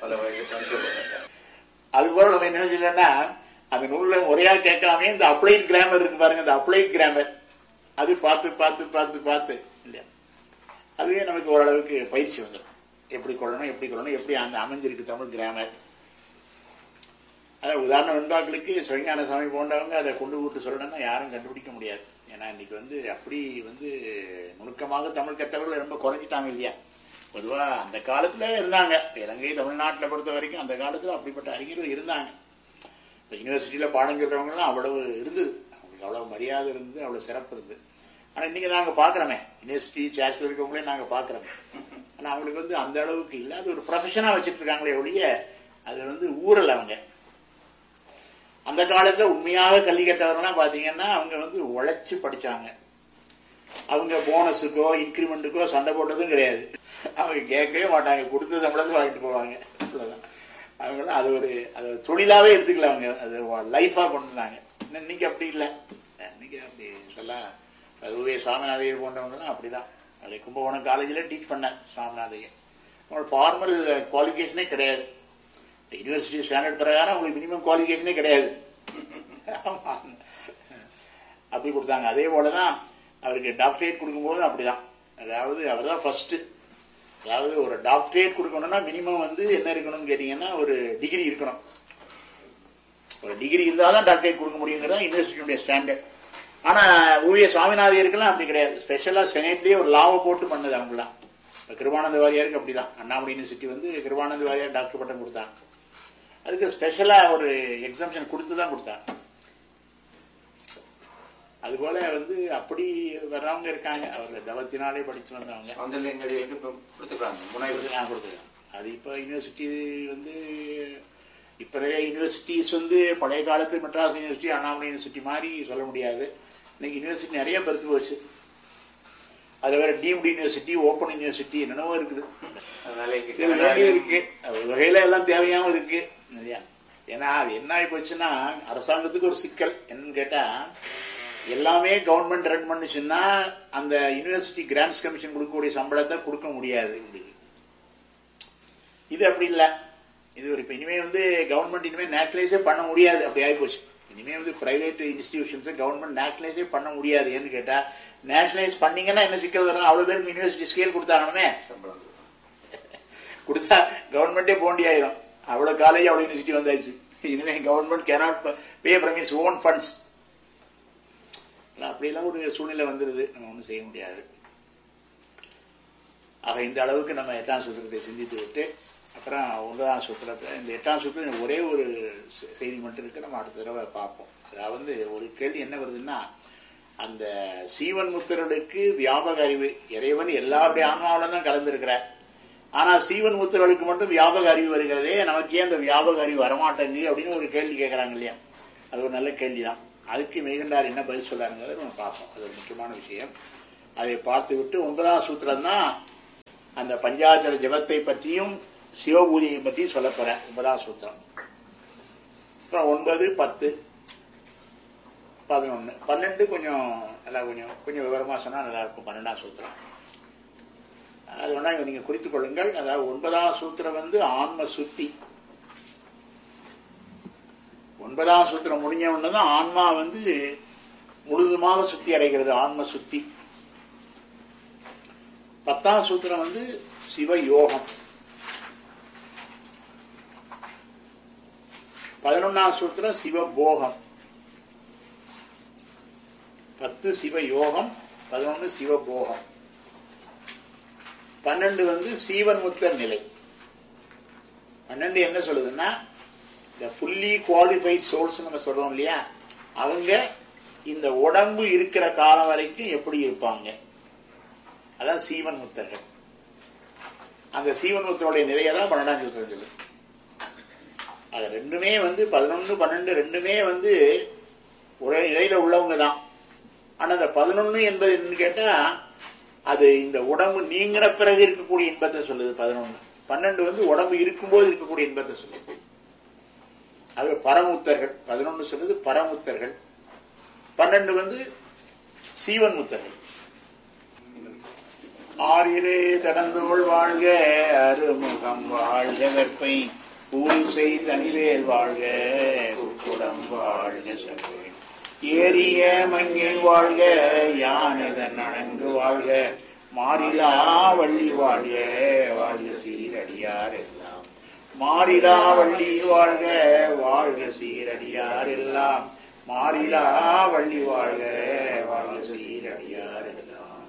அது போல நம்ம என்ன செஞ்சோம்னா அந்த நூல்ல முறையா கேட்காம இந்த அப்ளைட் கிராமர் இருக்கு பாருங்க இந்த அப்ளைட் கிராமர் அது பார்த்து பார்த்து பார்த்து பார்த்து இல்லையா அதுவே நமக்கு ஓரளவுக்கு பயிற்சி வந்துடும் எப்படி கொள்ளணும் எப்படி கொள்ளணும் எப்படி அந்த அமைஞ்சிருக்கு தமிழ் கிராமர் அதாவது உதாரண வெண்பாக்களுக்கு சிவஞான சாமி போன்றவங்க அதை கொண்டு விட்டு சொல்லணும்னா யாரும் கண்டுபிடிக்க முடியாது ஏன்னா இன்னைக்கு வந்து அப்படி வந்து நுணுக்கமாக தமிழ் கற்றவர்கள் ரொம்ப குறைஞ்சிட்டாங்க இல்லையா பொதுவா அந்த காலத்துல இருந்தாங்க இலங்கை தமிழ்நாட்டில் பொறுத்த வரைக்கும் அந்த காலத்துல அப்படிப்பட்ட அறிஞர்கள் இருந்தாங்க இப்ப யூனிவர்சிட்டியில பாடம் சொல்றவங்கலாம் அவ்வளவு இருந்தது அவங்களுக்கு அவ்வளவு மரியாதை இருந்தது அவ்வளவு சிறப்பு இருந்தது ஆனா இன்னைக்கு நாங்க பாக்குறோமே யூனிவர்சிட்டி சான்சலர் இருக்கவங்களே நாங்க பாக்குறோம் ஆனா அவங்களுக்கு வந்து அந்த அளவுக்கு இல்ல அது ஒரு ப்ரொஃபஷனா வச்சிட்டு இருக்காங்களே ஒழிய அது வந்து ஊரல் அவங்க அந்த காலத்துல உண்மையாக கல்வி கற்றவர்கள்லாம் பாத்தீங்கன்னா அவங்க வந்து உழைச்சு படிச்சாங்க அவங்க போனஸுக்கோ இன்கிரிமெண்ட்டுக்கோ சண்டை போட்டதும் கிடையாது அவங்க கேட்கவே மாட்டாங்க கொடுத்த சம்பளத்தை வாங்கிட்டு போவாங்க அவ்வளவுதான் அவங்களாம் அது ஒரு அது ஒரு தொழிலாவே எடுத்துக்கல அவங்க அது லைஃபா கொண்டு வந்தாங்க இன்னைக்கு அப்படி இல்லை இன்னைக்கு அப்படி சொல்ல அதுவே சுவாமிநாதையர் போன்றவங்கலாம் அப்படிதான் அது கும்பகோணம் காலேஜில் டீச் பண்ணேன் சுவாமிநாதையர் அவங்களோட ஃபார்மல் குவாலிஃபிகேஷனே கிடையாது யூனிவர்சிட்டி ஸ்டாண்டர்ட் பிரகாரம் உங்களுக்கு மினிமம் குவாலிஃபிகேஷனே கிடையாது ஆமா. அப்படி கொடுத்தாங்க அதே போலதான் அவருக்கு டாக்டரேட் கொடுக்கும்போது அப்படிதான் அதாவது அவர் தான் ஃபர்ஸ்ட் அதாவது ஒரு டாக்டரேட் கொடுக்கணும்னா மினிமம் வந்து என்ன இருக்கணும்னு கேட்டீங்கன்னா ஒரு டிகிரி இருக்கணும் ஒரு டிகிரி இருந்தாதான் டாக்டரேட் கொடுக்க முடியுங்கிறது யூனிவர்சிட்டியுடைய ஸ்டாண்டர்ட் ஆனா ஊழிய சுவாமிநாதையருக்கெல்லாம் அப்படி கிடையாது ஸ்பெஷலா செனட்லயே ஒரு லாவை போட்டு பண்ணது அவங்களாம் இப்ப கிருபானந்த வாரியாருக்கு அப்படிதான் அண்ணாமலை யூனிவர்சிட்டி வந்து கிருபானந்த வாரியார் டாக்டர் பட்டம் கொடுத்தாங்க அதுக்கு ஸ்பெஷலா ஒரு எக்ஸாம்ஷன் கொடுத்து தான் கொடுத்தாங்க அதுபோல வந்து அப்படி வர்றவங்க இருக்காங்க அவர் தவத்தினாலே படிச்சு வந்தவங்க அந்த எங்களுடைய இப்ப கொடுத்துக்கிறாங்க முனைவர் நான் கொடுத்துருக்கேன் அது இப்போ யூனிவர்சிட்டி வந்து இப்ப நிறைய யூனிவர்சிட்டிஸ் வந்து பழைய காலத்து மெட்ராஸ் யூனிவர்சிட்டி அண்ணாமலை யூனிவர்சிட்டி மாதிரி சொல்ல முடியாது இன்னைக்கு யூனிவர்சிட்டி நிறைய பெருத்து போச்சு அது வேற டீம்டு யூனிவர்சிட்டி ஓப்பன் யூனிவர்சிட்டி என்னென்னவோ இருக்குது அதனால இங்க இது நிறைய இருக்கு ஒரு வகையில எல்லாம் தேவையாவும் இருக்கு நிறையா ஏன்னா அது என்ன ஆகி போச்சுன்னா அரசாங்கத்துக்கு ஒரு சிக்கல் என்னன்னு கேட்டா எல்லாமே கவர்மெண்ட் ரன் பண்ணுச்சுன்னா அந்த யூனிவர்சிட்டி கிராண்ட்ஸ் கமிஷன் கொடுக்கக்கூடிய சம்பளத்தை கொடுக்க முடியாது உங்களுக்கு. இது அப்படி இல்ல இது ஒரு இப்ப இனிமே வந்து கவர்மெண்ட் இனிமே நேஷனலைஸே பண்ண முடியாது அப்படி ஆகி போச்சு இனிமே வந்து பிரைவேட் இன்ஸ்டிடியூஷன்ஸ் கவர்மெண்ட் நேஷனலைஸே பண்ண முடியாது ஏன்னு கேட்டா நேஷனலைஸ் பண்ணீங்கன்னா என்ன சிக்கல் வரும் அவ்வளவு பேருக்கு யூனிவர்சிட்டி ஸ்கேல் கொடுத்தாங்கன்னு சம்பளம் கொடுத்தா கவர்மெண்டே போண்டி ஆயிரும் அவ்வளவு காலேஜ் அவ்வளவு யூனிவர்சிட்டி வந்தாச்சு இனிமே government cannot pay from is own funds அப்படியெல்லாம் ஒரு சூழ்நிலை வந்துருது நம்ம ஒன்றும் செய்ய முடியாது ஆக இந்த அளவுக்கு நம்ம எட்டாம் சூத்திரத்தை சிந்தித்து விட்டு அப்புறம் ஒன்பதாம் சூத்திரத்தை இந்த எட்டாம் சூத்திரம் ஒரே ஒரு செ- செய்தி மட்டும் இருக்கு நம்ம அடுத்த தடவை பார்ப்போம் அதாவது ஒரு கேள்வி என்ன வருதுன்னா அந்த சீவன் முத்தர்களுக்கு வியாபக அறிவு இறைவன் எல்லாருடைய ஆன்மாவில தான் கலந்திருக்கிறார் ஆனா சீவன் முத்தர்களுக்கு மட்டும் வியாபக அறிவு வருகிறதே நமக்கு ஏன் அந்த வியாபக அறிவு வரமாட்டேங்குது அப்படின்னு ஒரு கேள்வி கேட்கறாங்க இல்லையா அது ஒரு நல்ல கேள்விதான் அதுக்கு மெய்கண்டார் என்ன பதில் சொல்லாருங்கிறத நம்ம பார்ப்போம் அது ஒரு முக்கியமான விஷயம் அதை பார்த்து விட்டு ஒன்பதாம் சூத்திரம் தான் அந்த பஞ்சாச்சர ஜபத்தை பற்றியும் சிவபூஜையை பற்றியும் சொல்லப் போறேன் ஒன்பதாம் சூத்திரம் அப்புறம் ஒன்பது பத்து பதினொன்று பன்னெண்டு கொஞ்சம் நல்லா கொஞ்சம் கொஞ்சம் விவரமா சொன்னா நல்லா இருக்கும் பன்னெண்டாம் சூத்திரம் அது வேணா நீங்க குறித்துக் கொள்ளுங்கள் அதாவது ஒன்பதாம் சூத்திரம் வந்து ஆன்ம சுத்தி ஒன்பதாம் சூத்திரம் முடிஞ்ச உடனே தான் ஆன்மா வந்து முழுதுமாக சுத்தி அடைகிறது ஆன்ம சுத்தி பத்தாம் சூத்திரம் வந்து சிவ யோகம் பதினொன்னாம் சூத்திரம் சிவ போகம் பத்து சிவ யோகம் பதினொன்னு சிவ போகம் பன்னெண்டு வந்து சீவன் முத்தர் நிலை பன்னெண்டு என்ன சொல்லுதுன்னா இந்த ஃபுல்லி குவாலிஃபைட் சோல்ஸ் நம்ம சொல்றோம் இல்லையா அவங்க இந்த உடம்பு இருக்கிற காலம் வரைக்கும் எப்படி இருப்பாங்க அதான் சீவன் முத்தர்கள் அந்த சீவன் முத்தருடைய நிலையை தான் பன்னெண்டாம் சூத்திரம் சொல்லுது அது ரெண்டுமே வந்து பதினொன்னு பன்னெண்டு ரெண்டுமே வந்து ஒரே நிலையில உள்ளவங்க தான் ஆனா அந்த பதினொன்னு என்பது என்னன்னு கேட்டா அது இந்த உடம்பு நீங்கிற பிறகு இருக்கக்கூடிய இன்பத்தை சொல்லுது பதினொன்னு பன்னெண்டு வந்து உடம்பு இருக்கும்போது இருக்கக்கூடிய இன்பத்தை சொல்லுது அது பரமுத்தர்கள் பதினொன்னு சொல்லுது பரமுத்தர்கள் பன்னெண்டு வந்து சீவன் முத்தர்கள் ஆறிலே தடந்தோள் வாழ்க அருமுகம் வாழ்க வெப்பை பூசை தனிவேல் வாழ்க உட்குடம் வாழ்க செவ்வேல் ஏறிய மங்கை வாழ்க யானதன் அணங்கு வாழ்க மாறிலா வள்ளி வாழ்க வாழ்க சீரடியார் எல்லாம் மாறிலா வள்ளி வாழ்க வாழ்க சீரடியார் எல்லாம் மாறிலா வள்ளி வாழ்க வாழ்க சீரடியார் எல்லாம்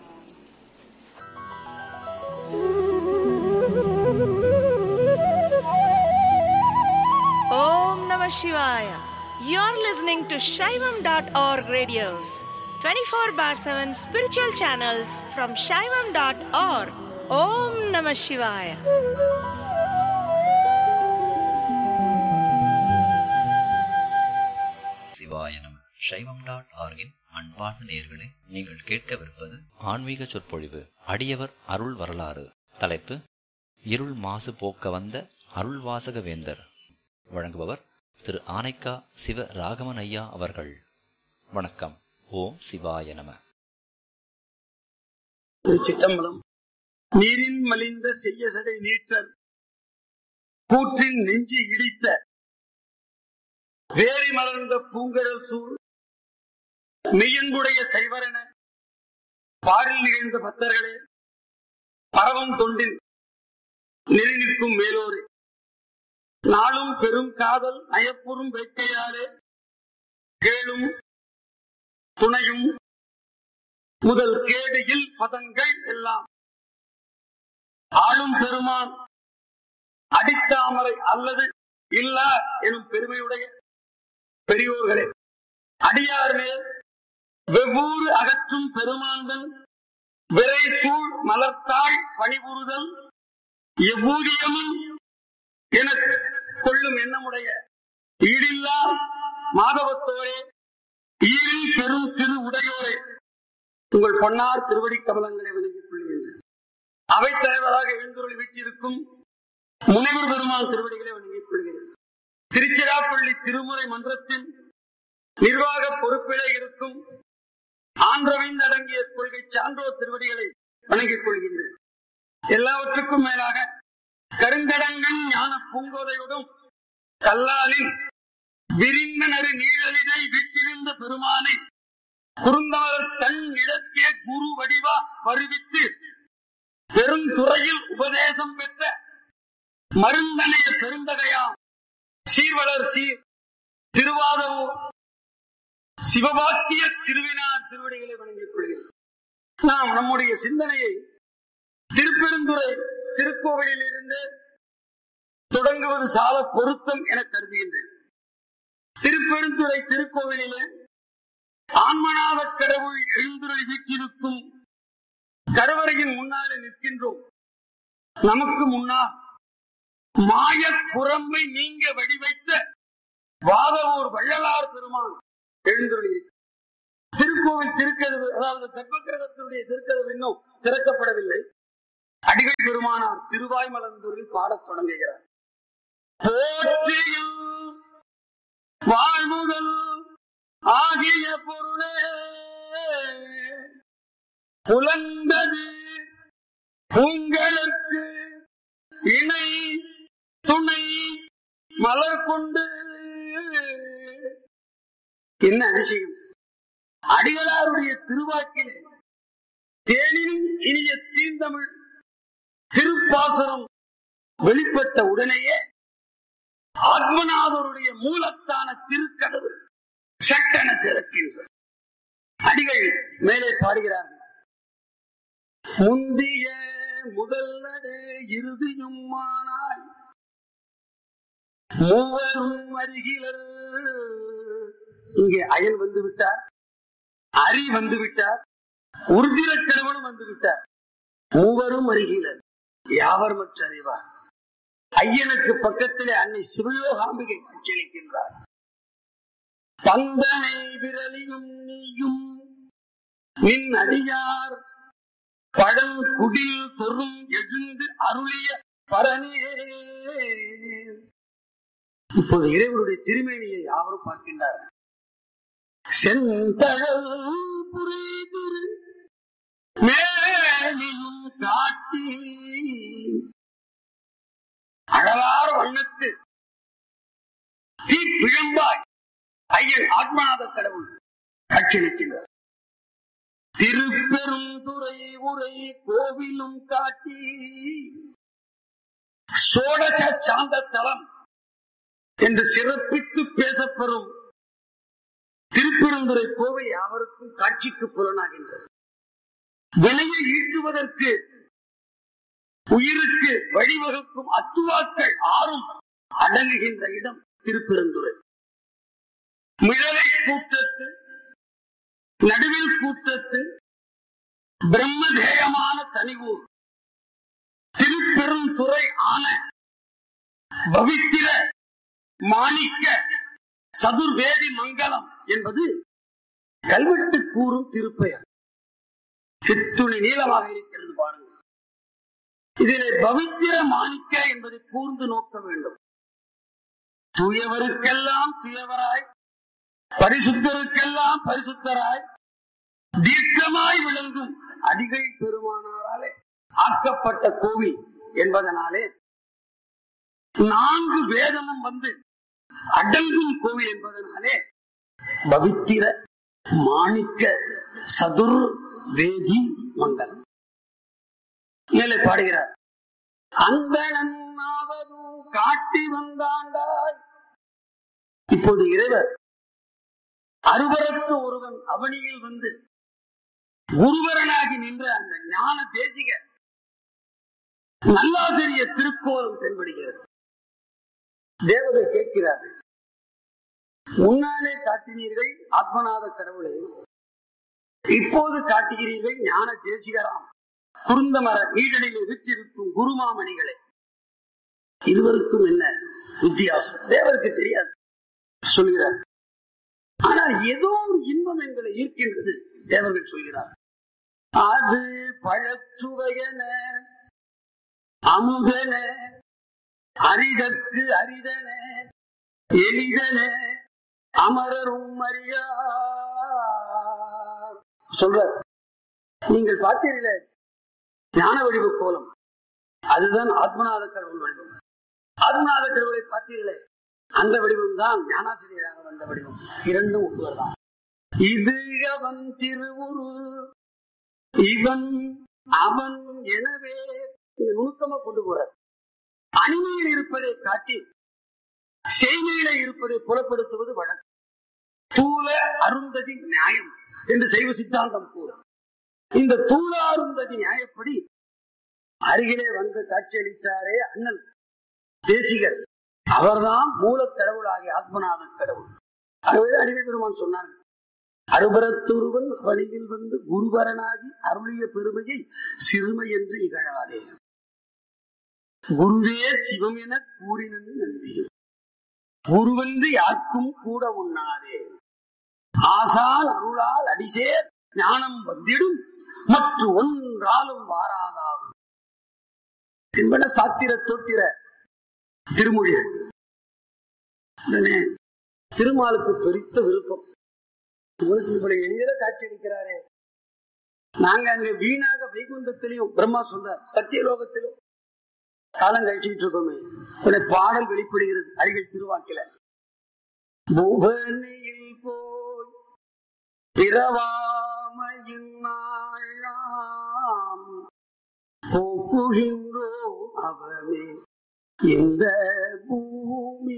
Om Namah Shivaya. You're listening to Shaivam.org radios, 24 bar 7 spiritual channels from Shaivam.org. Om Namah Shivaya. சிவாய நம சைவம் டாட் ஆர்கின் அன்பார்ந்த நேயர்களே நீங்கள் கேட்கவிருப்பது ஆன்மீக சொற்பொழிவு அடியவர் அருள் வரலாறு தலைப்பு இருள் மாசு போக்க வந்த அருள்வாசக வேந்தர் வழங்குபவர் திரு ஆனைக்கா சிவ ராகவன் ஐயா அவர்கள் வணக்கம் ஓம் சிவாய நம திருச்சிட்டம்பலம் நீரின் மலிந்த செய்ய சடை நீற்றல் கூற்றின் நெஞ்சு இடித்த வேரி மலர்ந்த பூங்கடல் சூழ் மெய்யன்புடைய சைவரென பாரில் நிகழ்ந்த பக்தர்களே பரவும் தொண்டின் நெறி நிற்கும் மேலோரே நாளும் பெரும் காதல் நயப்புறும் வேட்கையாலே கேளும் துணையும் முதல் கேடு இல் பதங்கள் எல்லாம் ஆளும் பெருமான் அடித்தாமரை அல்லது இல்ல எனும் பெருமையுடைய பெரியோர்களே அடியார் மேல் வெவ்வூறு அகற்றும் பெருமாந்தன் விரை சூழ் மலர்த்தாள் பணிபுரிதல் எவ்வூதியமும் என கொள்ளும் எண்ணமுடைய ஈடில்லா மாதவத்தோரே ஈரில் பெரும் திரு உடையோரே உங்கள் பொன்னார் திருவடி கமலங்களை விளங்கிக் கொள்கின்றன அவைத் தலைவராக எழுந்துருளி வீட்டிருக்கும் முனைவர் பெருமான் திருவடிகளை வணங்கிக் கொள்கிறேன் திருச்சிராப்பள்ளி திருமுறை மன்றத்தின் நிர்வாக பொறுப்பிலே இருக்கும் ஆன்றவிந்து அடங்கிய கொள்கை சான்றோர் திருவடிகளை வணங்கிக் கொள்கின்றேன் எல்லாவற்றுக்கும் மேலாக கருங்கடங்கன் ஞான பூங்கோதையோடும் கல்லாலின் விரிந்த நறு நீழலினை வீட்டிருந்த பெருமானை குறுந்தவர் தன் இடத்திய குரு வடிவா வருவித்து பெருந்துறையில் உபதேசம் பெற்ற மருந்தனைய பெருந்தகையாம் சீர்வளர் சீர் திருவாதவூர் சிவபாக்கிய திருவினார் திருவடிகளை வணங்கிக் கொள்கிறோம் நாம் நம்முடைய சிந்தனையை திருப்பெருந்துறை திருக்கோவிலில் இருந்து தொடங்குவது சால பொருத்தம் என கருதுகின்றேன் திருப்பெருந்துறை திருக்கோவிலிலே ஆன்மநாத கடவுள் எழுந்துரை வீட்டிருக்கும் கருவறையின் முன்னாலே நிற்கின்றோம் நமக்கு முன்னால் மாய புறம்பை நீங்க வடிவைத்த வாதவூர் வள்ளலார் பெருமான் எழுந்துள்ளி இருக்கு திருக்கோவில் திருக்கதவு அதாவது கர்ப்பகிரகத்தினுடைய திருக்கதவு இன்னும் திறக்கப்படவில்லை அடிகள் பெருமானார் திருவாய்மலந்தூரில் பாடத் தொடங்குகிறார் போற்றியும் வாழ்வுகள் ஆகிய பொருளே புலந்தது உங்களுக்கு இணை துணை மலர் கொண்டு என்ன அதிசயம் அடிகளாருடைய திருவாக்கிலே தேனினும் இனிய தீந்தமிழ் திருப்பாசனம் வெளிப்பட்ட உடனேயே ஆத்மநாதருடைய மூலத்தான திருக்கதவு சட்டென திறக்கின்றது அடிகள் மேலே பாடுகிறார்கள் முந்திய முதல்லடு இறுதியும் மானாய் மூவரும் அருகிலர் இங்கே அயன் வந்து விட்டார் அரி வந்து விட்டார் உறுதிரக்கடவனும் வந்து விட்டார் மூவரும் அருகிலர் யாவர் மற்ற அறிவார் ஐயனுக்கு பக்கத்திலே அன்னை சிவயோகாம்பிகை காட்சியளிக்கின்றார் பந்தனை விரலியும் நீயும் நின் அடியார் பழங்குடில் தொறும் எழுந்து அருளிய பரனே இப்போது இறைவருடைய திருமேனியை யாவரும் பார்க்கின்றார்கள் செந்தழல் புரிதிரு மேலியும் காட்டி அழலார் வண்ணத்து தீ பிழம்பாய் ஐயன் ஆத்மநாத கடவுள் காட்சியளிக்கின்றார் திருப்பெருந்துறை உரை கோவிலும் காட்டி சோடச சாந்த தலம் என்று சிறப்பித்து பேசப்பெறும் திருப்பெருந்துறை கோவை யாவருக்கும் காட்சிக்கு புலனாகின்றது வினையை ஈட்டுவதற்கு உயிருக்கு வழிவகுக்கும் அத்துவாக்கள் ஆறும் அடங்குகின்ற இடம் திருப்பெருந்துறை மிழலை கூட்டத்து நடுவில் கூட்டத்து பிரம்மதேயமான தனிவூர் திருப்பெருந்துறை ஆன பவித்திர மாணிக்க சதுர்வேதி மங்கலம் என்பது கல்வெட்டு கூறும் திருப்பெயர் சித்துணி நீளமாக இருக்கிறது பாருங்கள் இதிலே பவித்திர மாணிக்க என்பதை கூர்ந்து நோக்க வேண்டும் தூயவருக்கெல்லாம் தூயவராய் பரிசுத்தருக்கெல்லாம் பரிசுத்தராய் தீர்க்கமாய் விளங்கும் அடிகள் பெருமானாராலே ஆக்கப்பட்ட கோவில் என்பதனாலே நான்கு வேதமும் வந்து அடங்கும் கோவில் என்பதனாலே பவித்திர மாணிக்க சதுர் வேதி மங்கலம் மேலே பாடுகிறார் அந்தனாவது காட்டி வந்தாண்டாய் இப்போது இறைவர் அருவரத்து ஒருவன் அவனியில் வந்து குருவரனாகி நின்ற அந்த ஞான தேசிக நல்லாசிரிய திருக்கோலம் தென்படுகிறது தேவதை கேட்கிறார்கள் முன்னாலே காட்டினீர்கள் ஆத்மநாத கடவுளை இப்போது காட்டுகிறீர்கள் ஞான தேசிகராம் குருந்தமர ஈடலில் விற்றிருக்கும் குருமாமணிகளை இருவருக்கும் என்ன வித்தியாசம் தேவருக்கு தெரியாது சொல்கிறார் ஆனால் ஏதோ ஒரு இன்பம் எங்களை ஈர்க்கின்றது தேவர்கள் சொல்கிறார் அது பழச்சுவையன அமுதன அரிதற்கு அரிதன எளிதன அமரரும் அறியார் சொல்றார் நீங்கள் பார்த்தீர்களே ஞான வடிவ கோலம் அதுதான் ஆத்மநாத கடவுள் வடிவம் ஆத்மநாத கடவுளை பார்த்தீர்களே அந்த வடிவம் தான் ஞானாசிரியராக வந்த வடிவம் இரண்டும் ஒருவர்தான் இது அவன் திருவுரு இவன் அவன் எனவே இது நுணுக்கமா கொண்டு போறார் அணிமையில் இருப்பதை காட்டி செய்தியில இருப்பதை புலப்படுத்துவது வழக்கம் தூல அருந்ததி நியாயம் என்று சைவ சித்தாந்தம் கூறும் இந்த தூல அருந்ததி நியாயப்படி அருகிலே வந்து காட்சியளித்தாரே அண்ணன் தேசிகர் அவர்தான் மூலக் கடவுளாகிய ஆத்மநாத கடவுள் ஆகவே அடிகள் பெருமான் சொன்னார் அருபரத்துருவன் வழியில் வந்து குருபரனாகி அருளிய பெருமையை சிறுமை என்று இகழாதே குருவே சிவம் என கூறினன் நந்தி குருவென்று யாருக்கும் கூட உண்ணாதே ஆசான் அருளால் அடிசேர் ஞானம் வந்திடும் மற்ற ஒன்றாலும் வாராதாகும் என்பன சாத்திர தோத்திர திருமொழிகள் உடனே திருமாலுக்கு பெருத்த விருப்பம் உங்களுக்கு இப்படி எளிதில காட்சி அளிக்கிறாரே நாங்க அங்க வீணாக வைகுந்தத்திலையும் பிரம்மா சொல்றார் சத்தியலோகத்திலும் காலம் கழிச்சுட்டு இருக்கோமே உடனே பாடல் வெளிப்படுகிறது அருகில் திருவாக்கில புவனியில் போய் பிறவாமையின் நாளாம் போக்குகின்றோம் அவமே இந்த பூமி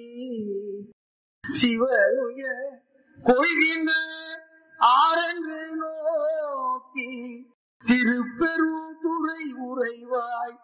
சிவனுய கொள்கின்ற ஆரன்று நோக்கி திருப்பெருந்துறை உறைவாய்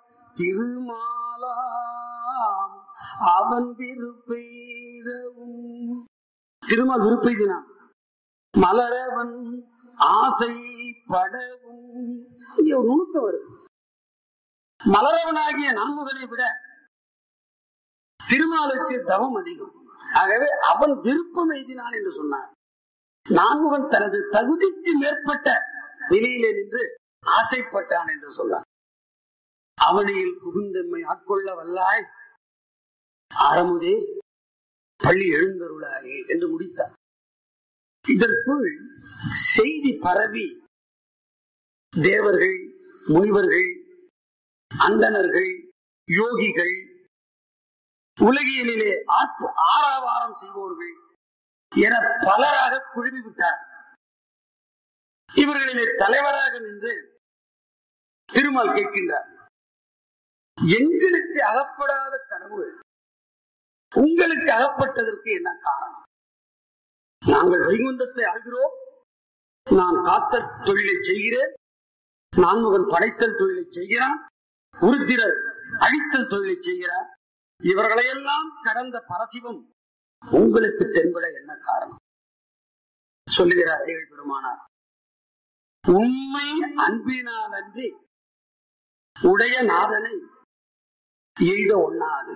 திருமாலாம் அவன் விருப்பெய்தவும் திருமால் விருப்பெய்தினான் மலரவன் ஆசை படவும் இங்கே ஒரு நுணுக்கம் வருது மலரவனாகிய நான்முகனை விட திருமாலுக்கு தவம் அதிகம் ஆகவே அவன் விருப்பம் எய்தினான் என்று சொன்னார் நான்முகன் தனது தகுதிக்கு மேற்பட்ட நிலையிலே நின்று ஆசைப்பட்டான் என்று சொன்னார் அவனியில் புகுந்தம்மை ஆட்கொள்ள வல்லாய் ஆரமுதே பள்ளி எழுந்தருளாயே என்று முடித்தார் இதற்குள் செய்தி பரவி தேவர்கள் முனிவர்கள் அந்தணர்கள் யோகிகள் உலகியலிலே ஆற்ப ஆறாவாரம் செய்வோர்கள் என பலராக குழுமி விட்டார்கள் இவர்களிலே தலைவராக நின்று திருமால் கேட்கின்றார் எங்களுக்கு அகப்படாத கடவுள் உங்களுக்கு அகப்பட்டதற்கு என்ன காரணம் நாங்கள் வைகுந்தத்தை ஆகிறோம் நான் காத்தல் தொழிலை செய்கிறேன் நான்முகன் படைத்தல் தொழிலை செய்கிறான் உருத்திரர் அழித்தல் தொழிலை செய்கிறார் இவர்களையெல்லாம் கடந்த பரசிவம் உங்களுக்கு தென்பட என்ன காரணம் சொல்லுகிறார் அடிகள் பெருமானார் உண்மை அன்பினால் அன்றி உடைய நாதனை எய்த ஒண்ணாது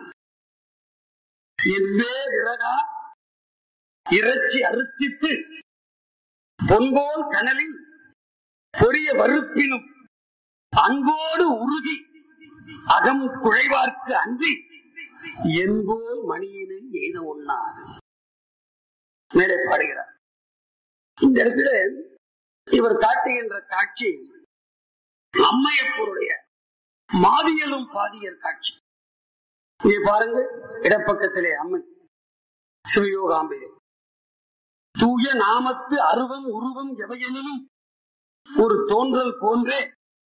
என்பே விறகா இறைச்சி அறுத்திட்டு பொன்போல் கனலில் பொரிய வறுப்பினும் அன்போடு உருகி அகம் குழைவார்க்கு அன்றி என்போல் மணியினை எய்த ஒண்ணாது மேலே பாடுகிறார் இந்த இடத்துல இவர் காட்டுகின்ற காட்சி அம்மையப்பருடைய மாதியலும் பாதியர் காட்சி இங்கே பாருங்க இடப்பக்கத்திலே அம்மை சிவயோகாம்பிகை தூய நாமத்து அருவம் உருவம் எவையெனினும் ஒரு தோன்றல் போன்றே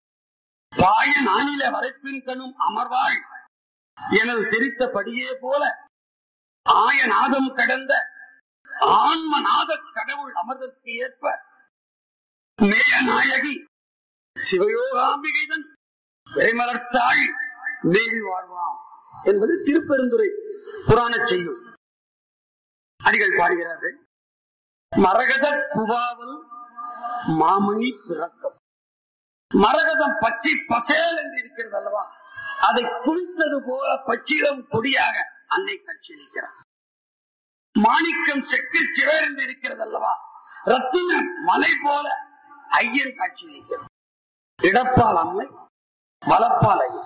பாய நானில வரைப்பின் கணும் அமர்வாள் எனது தெரித்தபடியே போல ஆயநாதம் கடந்த ஆன்மநாத கடவுள் அமர்தற்கு ஏற்ப மேயநாயகி சிவயோகாம்பிகைதன் விரைமலர்த்தாள் மேவி வாழ்வாம் என்பது திருப்பெருந்துரை புராண செய்யுள் அடிகள் பாடுகிறார்கள் மரகத குவாவல் மாமணி பிறக்கம் மரகதம் பச்சை பசேல் என்று இருக்கிறது அல்லவா அதை குளித்தது போல பச்சிலம் கொடியாக அன்னை காட்சியளிக்கிறார் மாணிக்கம் செக்கு சிவர் என்று இருக்கிறது அல்லவா ரத்தின மலை போல ஐயன் காட்சியளிக்கிறார் இடப்பால் அம்மை வலப்பால் ஐயன்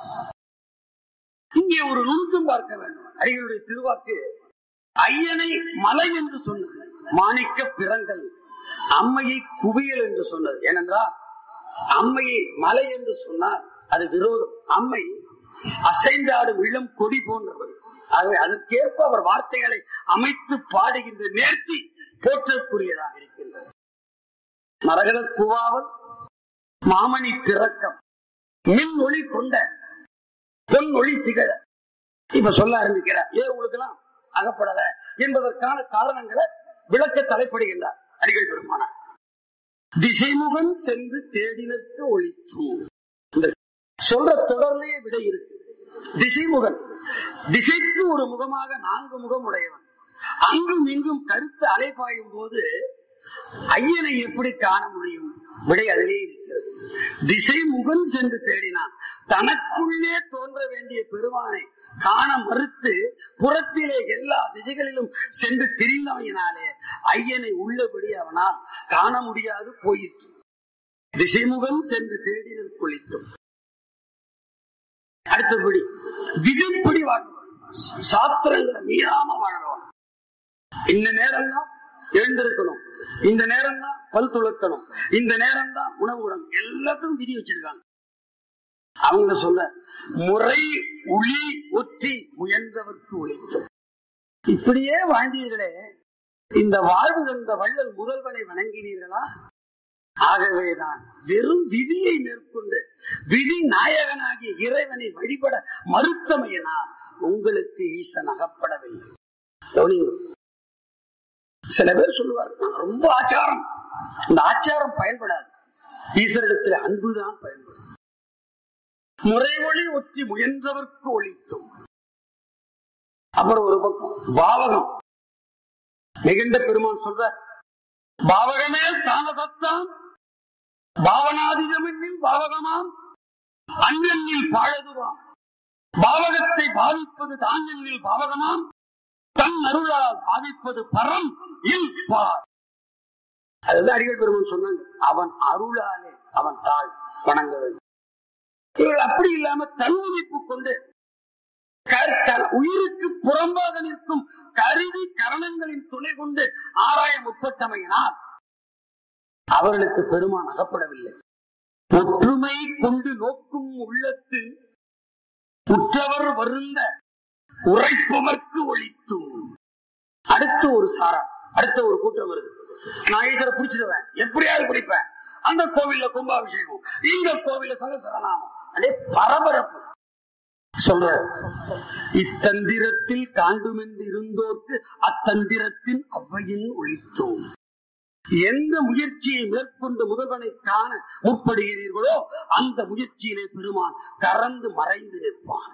இங்கே ஒரு நுணுக்கம் பார்க்க வேண்டும் அடிகளுடைய திருவாக்கு ஐயனை மலை என்று சொன்னது மாணிக்க பிறங்கள் அம்மையை குவியல் என்று சொன்னது ஏனென்றால் அம்மையை மலை என்று சொன்னால் அது விரோதம் அம்மை அசைந்தாடும் இளம் கொடி போன்றவள் ஆகவே அதற்கேற்ப அவர் வார்த்தைகளை அமைத்து பாடுகின்ற நேர்த்தி போற்றற்குரியதாக இருக்கின்றது மரகத குவாவல் மாமணி பிறக்கம் மின் ஒளி கொண்ட பொன் ஒளி திகழ இப்ப சொல்ல ஆரம்பிக்கிறார் ஏன் உங்களுக்கு எல்லாம் அகப்படல என்பதற்கான காரணங்களை விளக்க தலைப்படுகின்றார் அடிகள் பெருமானார் திசைமுகன் சென்று தேடினருக்கு ஒளிச்சு இந்த சொல்ற தொடர்லயே விடை இருக்கு திசைமுகன் திசைக்கு ஒரு முகமாக நான்கு முகம் உடையவன் அங்கும் இங்கும் கருத்து அலைபாயும் போது ஐயனை எப்படி காண முடியும் விடை அதிலே இருக்கிறது திசை முகன் சென்று தேடினான் தனக்குள்ளே தோன்ற வேண்டிய பெருமானை காண மறுத்து புறத்திலே எல்லா திசைகளிலும் சென்று திரிந்தவையினாலே ஐயனை உள்ளபடி அவனால் காண முடியாது போயிற்று திசைமுகம் சென்று தேடினர் குளித்தும் அடுத்தபடி விதிப்படி வாழ்வான் சாத்திரங்களை மீறாம வாழ்றவன் இந்த நேரம் தான் எழுந்திருக்கணும் இந்த நேரம் தான் பல் துளக்கணும் இந்த நேரம் தான் உணவு உரம் எல்லாத்துக்கும் விதி வச்சிருக்காங்க அவங்க சொல்ல முறை உளி ஒற்றி முயன்றவர்க்கு ஒழித்தும் இப்படியே வாழ்ந்தீர்களே இந்த வாழ்வு தந்த வள்ளல் முதல்வனை வணங்கினீர்களா ஆகவேதான் வெறும் விதியை மேற்கொண்டு விதி நாயகனாகிய இறைவனை வழிபட மறுத்தமையினால் உங்களுக்கு ஈசன் அகப்படவில்லை கவனிங்க. சில பேர் சொல்லுவார் "நான் ரொம்ப ஆச்சாரம் இந்த ஆச்சாரம் பயன்படாது ஈஸ்வரிடத்தில் அன்புதான் பயன்படும் முறைமொழி ஒற்றி முயன்றவர்க்கு ஒழித்தும் அப்புறம் ஒரு பக்கம் பாவகம் மிகுந்த பெருமான் சொல்ற பாவகமே தானசத்தான் பாவனாதிகமென்னில் பாவகமாம் அண்ணனில் பாழதுவாம் பாவகத்தை பாவிப்பது தாங்கனில் பாவகமாம் தன் அருளால் பாவிப்பது பரம் இல் பார் அதுதான் அடிகள் பெருமான் சொன்னாங்க அவன் அருளாலே அவன் தாழ் வணங்க வேண்டும் இவர்கள் அப்படி இல்லாம தன்முனைப்பு கொண்டு க- தன் உயிருக்கு புறம்பாக நிற்கும் கருவி கரணங்களின் துணை கொண்டு ஆராய முற்பட்டமையினால் அவர்களுக்கு பெருமான் அகப்படவில்லை ஒற்றுமை கொண்டு நோக்கும் உள்ளத்து உற்றவர் வருந்த உரைப்பவர்க்கு ஒழித்தும் அடுத்து ஒரு சாரா அடுத்த ஒரு கூட்டம் வருது நான் ஈஸ்வரை பிடிச்சிடுவேன் எப்படியாவது பிடிப்பேன் அந்த கோவில்ல கும்பாபிஷேகம் இங்க கோவில்ல சகசரநாமம் அப்படியே பரபரப்பு சொல்ற இத்தந்திரத்தில் காண்டுமென்று இருந்தோர்க்கு அத்தந்திரத்தின் அவ்வையின் ஒழித்தோம் எந்த முயற்சியை மேற்கொண்டு முதல்வனை காண முற்படுகிறீர்களோ அந்த முயற்சியிலே பெருமான் கறந்து மறைந்து நிற்பான்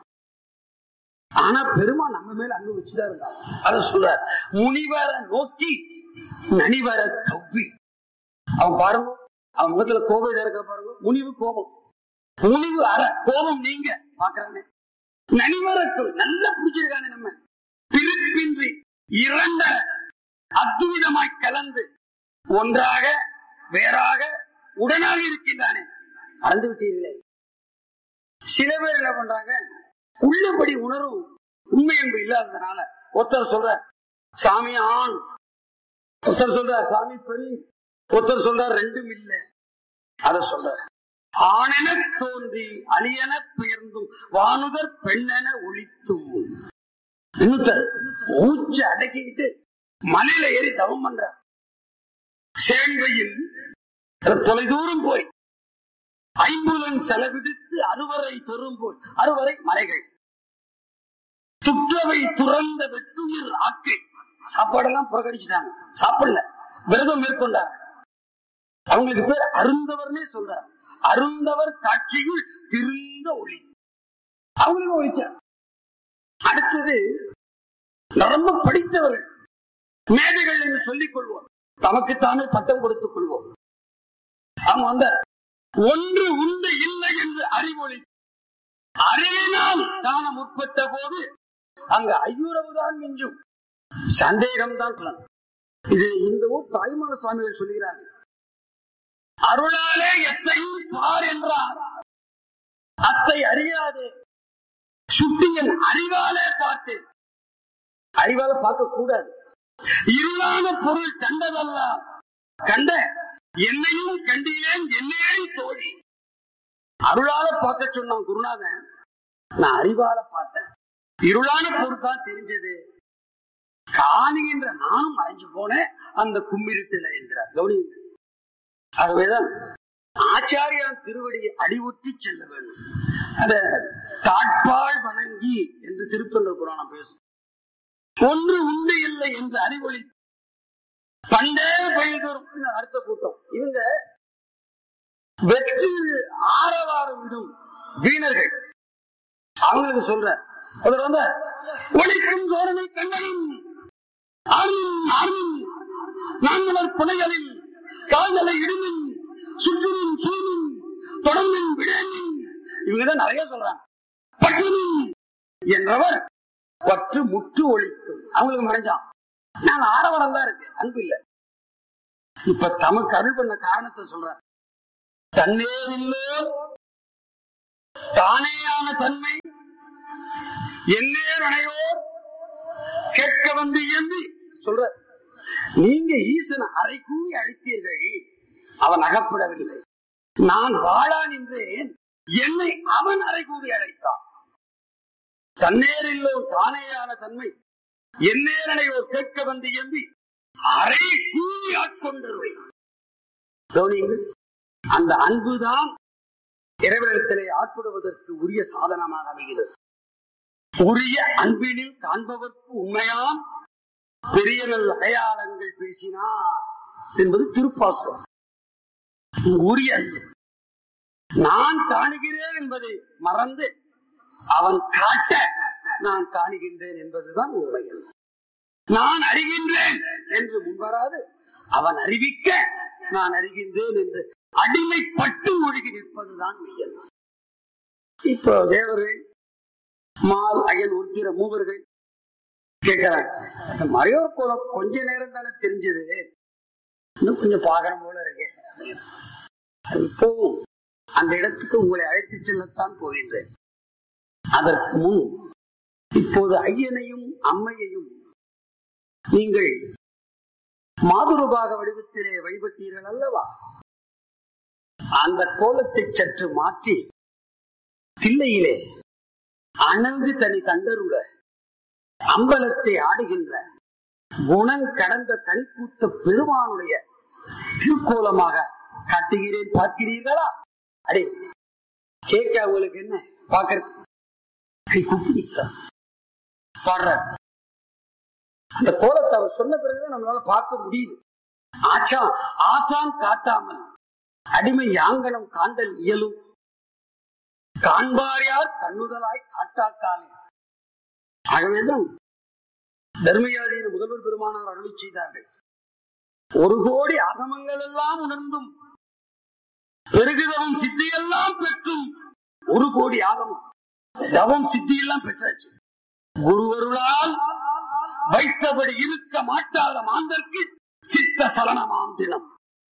ஆனா பெருமான் நம்ம மேல அன்பு வச்சுதான் இருந்தார் அத சொல்ற முனிவரை நோக்கி நனிவர கவ்வி அவன் பாருங்க அவன் முகத்துல கோபம் இருக்கா பாருங்க முனிவு கோபம் முனிவு அற கோபம் நீங்க பாக்குறானே நனிவரக்கு நல்லா பிடிச்சிருக்கானே நம்ம பிரிப்பின்றி இரண்ட அத்துவிதமாய் கலந்து ஒன்றாக வேறாக உடனாக இருக்கின்றானே மறந்து விட்டீர்களே சில பேர் என்ன பண்றாங்க உள்ளபடி உணரும் உண்மை என்பது இல்லாததுனால ஒருத்தர் சொல்ற சாமி ஆண் ஒருத்தர் சொல்றார் சாமி பெண் ஒருத்தர் சொல்றார் ரெண்டும் இல்ல அத சொல்ற ஆணென தோன்றி அலியன பெயர்ந்தும் வானுதர் பெண்ணென ஒழித்தும் இன்னொருத்தர் மூச்சு அடக்கிக்கிட்டு மலையில ஏறி தவம் பண்ற சேழ்வையில் தொலைதூரம் போய் ஐம்புலன் செலவிடுத்து அறுவரை தொறும் போய் அறுவரை மலைகள் துற்றவை துறந்த வெட்டுயிர் ஆக்கை சாப்பாடெல்லாம் புறக்கணிச்சுட்டாங்க சாப்பிடல விரதம் மேற்கொண்டாங்க அவங்களுக்கு பேர் அருந்தவர்னே சொல்றார் அருந்தவர் காட்சியுள் திருந்த ஒளி அவங்களுக்கு ஒழிச்சார் அடுத்தது ரொம்ப படித்தவர்கள் மேதைகள் என்று சொல்லிக் கொள்வோம் தமக்குத்தானே பட்டம் கொடுத்துக் கொள்வோம் அவங்க வந்த ஒன்று உண்டு இல்லை என்று அறிவொளி அறிவினால் காண முற்பட்ட போது அங்க ஐயுறவுதான் மிஞ்சும் சந்தேகம் தான் இது இந்த ஊர் தாய்மான சுவாமிகள் சொல்லுகிறார்கள் அருளாலே எத்தையும் பார் என்றார் அத்தை அறியாது சுட்டியன் அறிவாலே பார்த்து அறிவால பார்க்க கூடாது இருளான பொருள் கண்டதல்ல கண்ட என்னையும் கண்டீரேன் என்னையே தோழி அருளால பார்க்க சொன்னான் குருநாதன் நான் அறிவால பார்த்தேன் இருளான பொருள் தான் தெரிஞ்சது காணுகின்ற நானும் மறைஞ்சு போனேன் அந்த கும்மிருட்டுல என்கிறார் கவனியுங்கள் ஆகவேதான் ஆச்சாரியான் திருவடியை அடிவுற்றி செல்ல வேண்டும் அத தாட்பால் வணங்கி என்று திருத்தொண்டர் புராணம் பேசும் ஒன்று உண்டு இல்லை என்று அறிவொளி பண்டே பெய்தோறும் அடுத்த கூட்டம் இவங்க வெற்றி ஆரவாரம் விடும் வீணர்கள் அவங்களுக்கு சொல்ற அவர் வந்து ஒளிக்கும் சோழனை கண்ணையும் ஆர்மின் ஆர்மின் நான்மலர் புனைகளில் கால்களை இடுமின் சுற்றுமின் சூமின் தொடர்மின் விடமின் இவங்க தான் நிறைய சொல்றாங்க பட்டுமின் என்றவர் பற்று முற்று ஒழித்து அவங்களுக்கு மறைஞ்சான் நான் ஆரவரம் தான் இருக்கு அன்பு இல்ல இப்ப தமக்கு அருள் பண்ண காரணத்தை சொல்ற தன்னேரில்லோ தானேயான தன்மை என்னேர் அணையோர் கேட்க வந்து இயம்பி சொல்ற நீங்க ஈசன் அரை கூறி அழைத்தீர்கள் அவன் அகப்படவில்லை நான் வாழா நின்றேன் என்னை அவன் அரை கூறி அழைத்தான் தன்னேரில்லோ தானேயான தன்மை எந்நேரனையோர் கேட்க வந்து எம்பி அரை கூறி ஆட்கொண்டருவை கவனியுங்கள் அந்த அன்புதான் இறைவனிடத்திலே ஆட்படுவதற்கு உரிய சாதனமாக அமைகிறது உரிய அன்பினில் காண்பவர்க்கு உண்மையான் பெரிய நல் அடையாளங்கள் பேசினார் என்பது திருப்பாசுரம் உரிய அன்பு நான் காணுகிறேன் என்பதை மறந்து அவன் காட்ட நான் காணுகின்றேன் என்பதுதான் உண்மை நான் அறிகின்றேன் என்று முன்வராது அவன் அறிவிக்க நான் அறிகின்றேன் என்று அடிமைப்பட்டு ஒழுகி நிற்பதுதான் மெய்யல் இப்போ தேவர்கள் மால் அயன் உருத்திர மூவர்கள் கேட்கிறாங்க அந்த மறையோர் குலம் கொஞ்ச நேரம் தானே தெரிஞ்சது இன்னும் கொஞ்சம் பாகரம் போல இருக்கு அது போகும் அந்த இடத்துக்கு உங்களை அழைத்து செல்லத்தான் போகின்றேன் அதற்கு முன் இப்போது ஐயனையும் அம்மையையும் நீங்கள் மாதுருபாக வடிவத்திலே வழிபட்டீர்கள் அல்லவா அந்த கோலத்தை சற்று மாற்றி தில்லையிலே அணங்கு தனி கண்டருள அம்பலத்தை ஆடுகின்ற குணம் கடந்த தனிக்கூத்த பெருமானுடைய திருக்கோலமாக காட்டுகிறேன் பார்க்கிறீர்களா அடே கேட்க உங்களுக்கு என்ன பாக்குறது கை குப்பிடிக்கிறார் பாடுற அந்த கோலத்தை அவர் சொன்ன பிறகுதான் நம்மளால பார்க்க முடியுது ஆச்சா ஆசான் காட்டாமல் அடிமை யாங்கனம் காண்டல் இயலும் காண்பார் யார் கண்ணுதலாய் காட்டாக்காலே ஆகவேதான் தர்மயாதியின் முதல்வர் பெருமானார் அருளி செய்தார்கள் ஒரு கோடி அகமங்கள் எல்லாம் உணர்ந்தும் பெருகுதவும் சித்தியெல்லாம் பெற்றும் ஒரு கோடி ஆகமம் தவம் சித்தியெல்லாம் பெற்றாச்சு குருவருளால் வைத்தபடி இருக்க மாட்டாத மாந்தற்கு சித்த சலனமாம் தினம்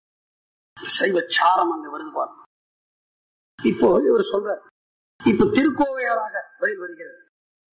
சைவ சாரம் அங்க வருது பாருங்க இப்போ இவர் சொல்ற இப்ப திருக்கோவையாராக வழி வருகிறது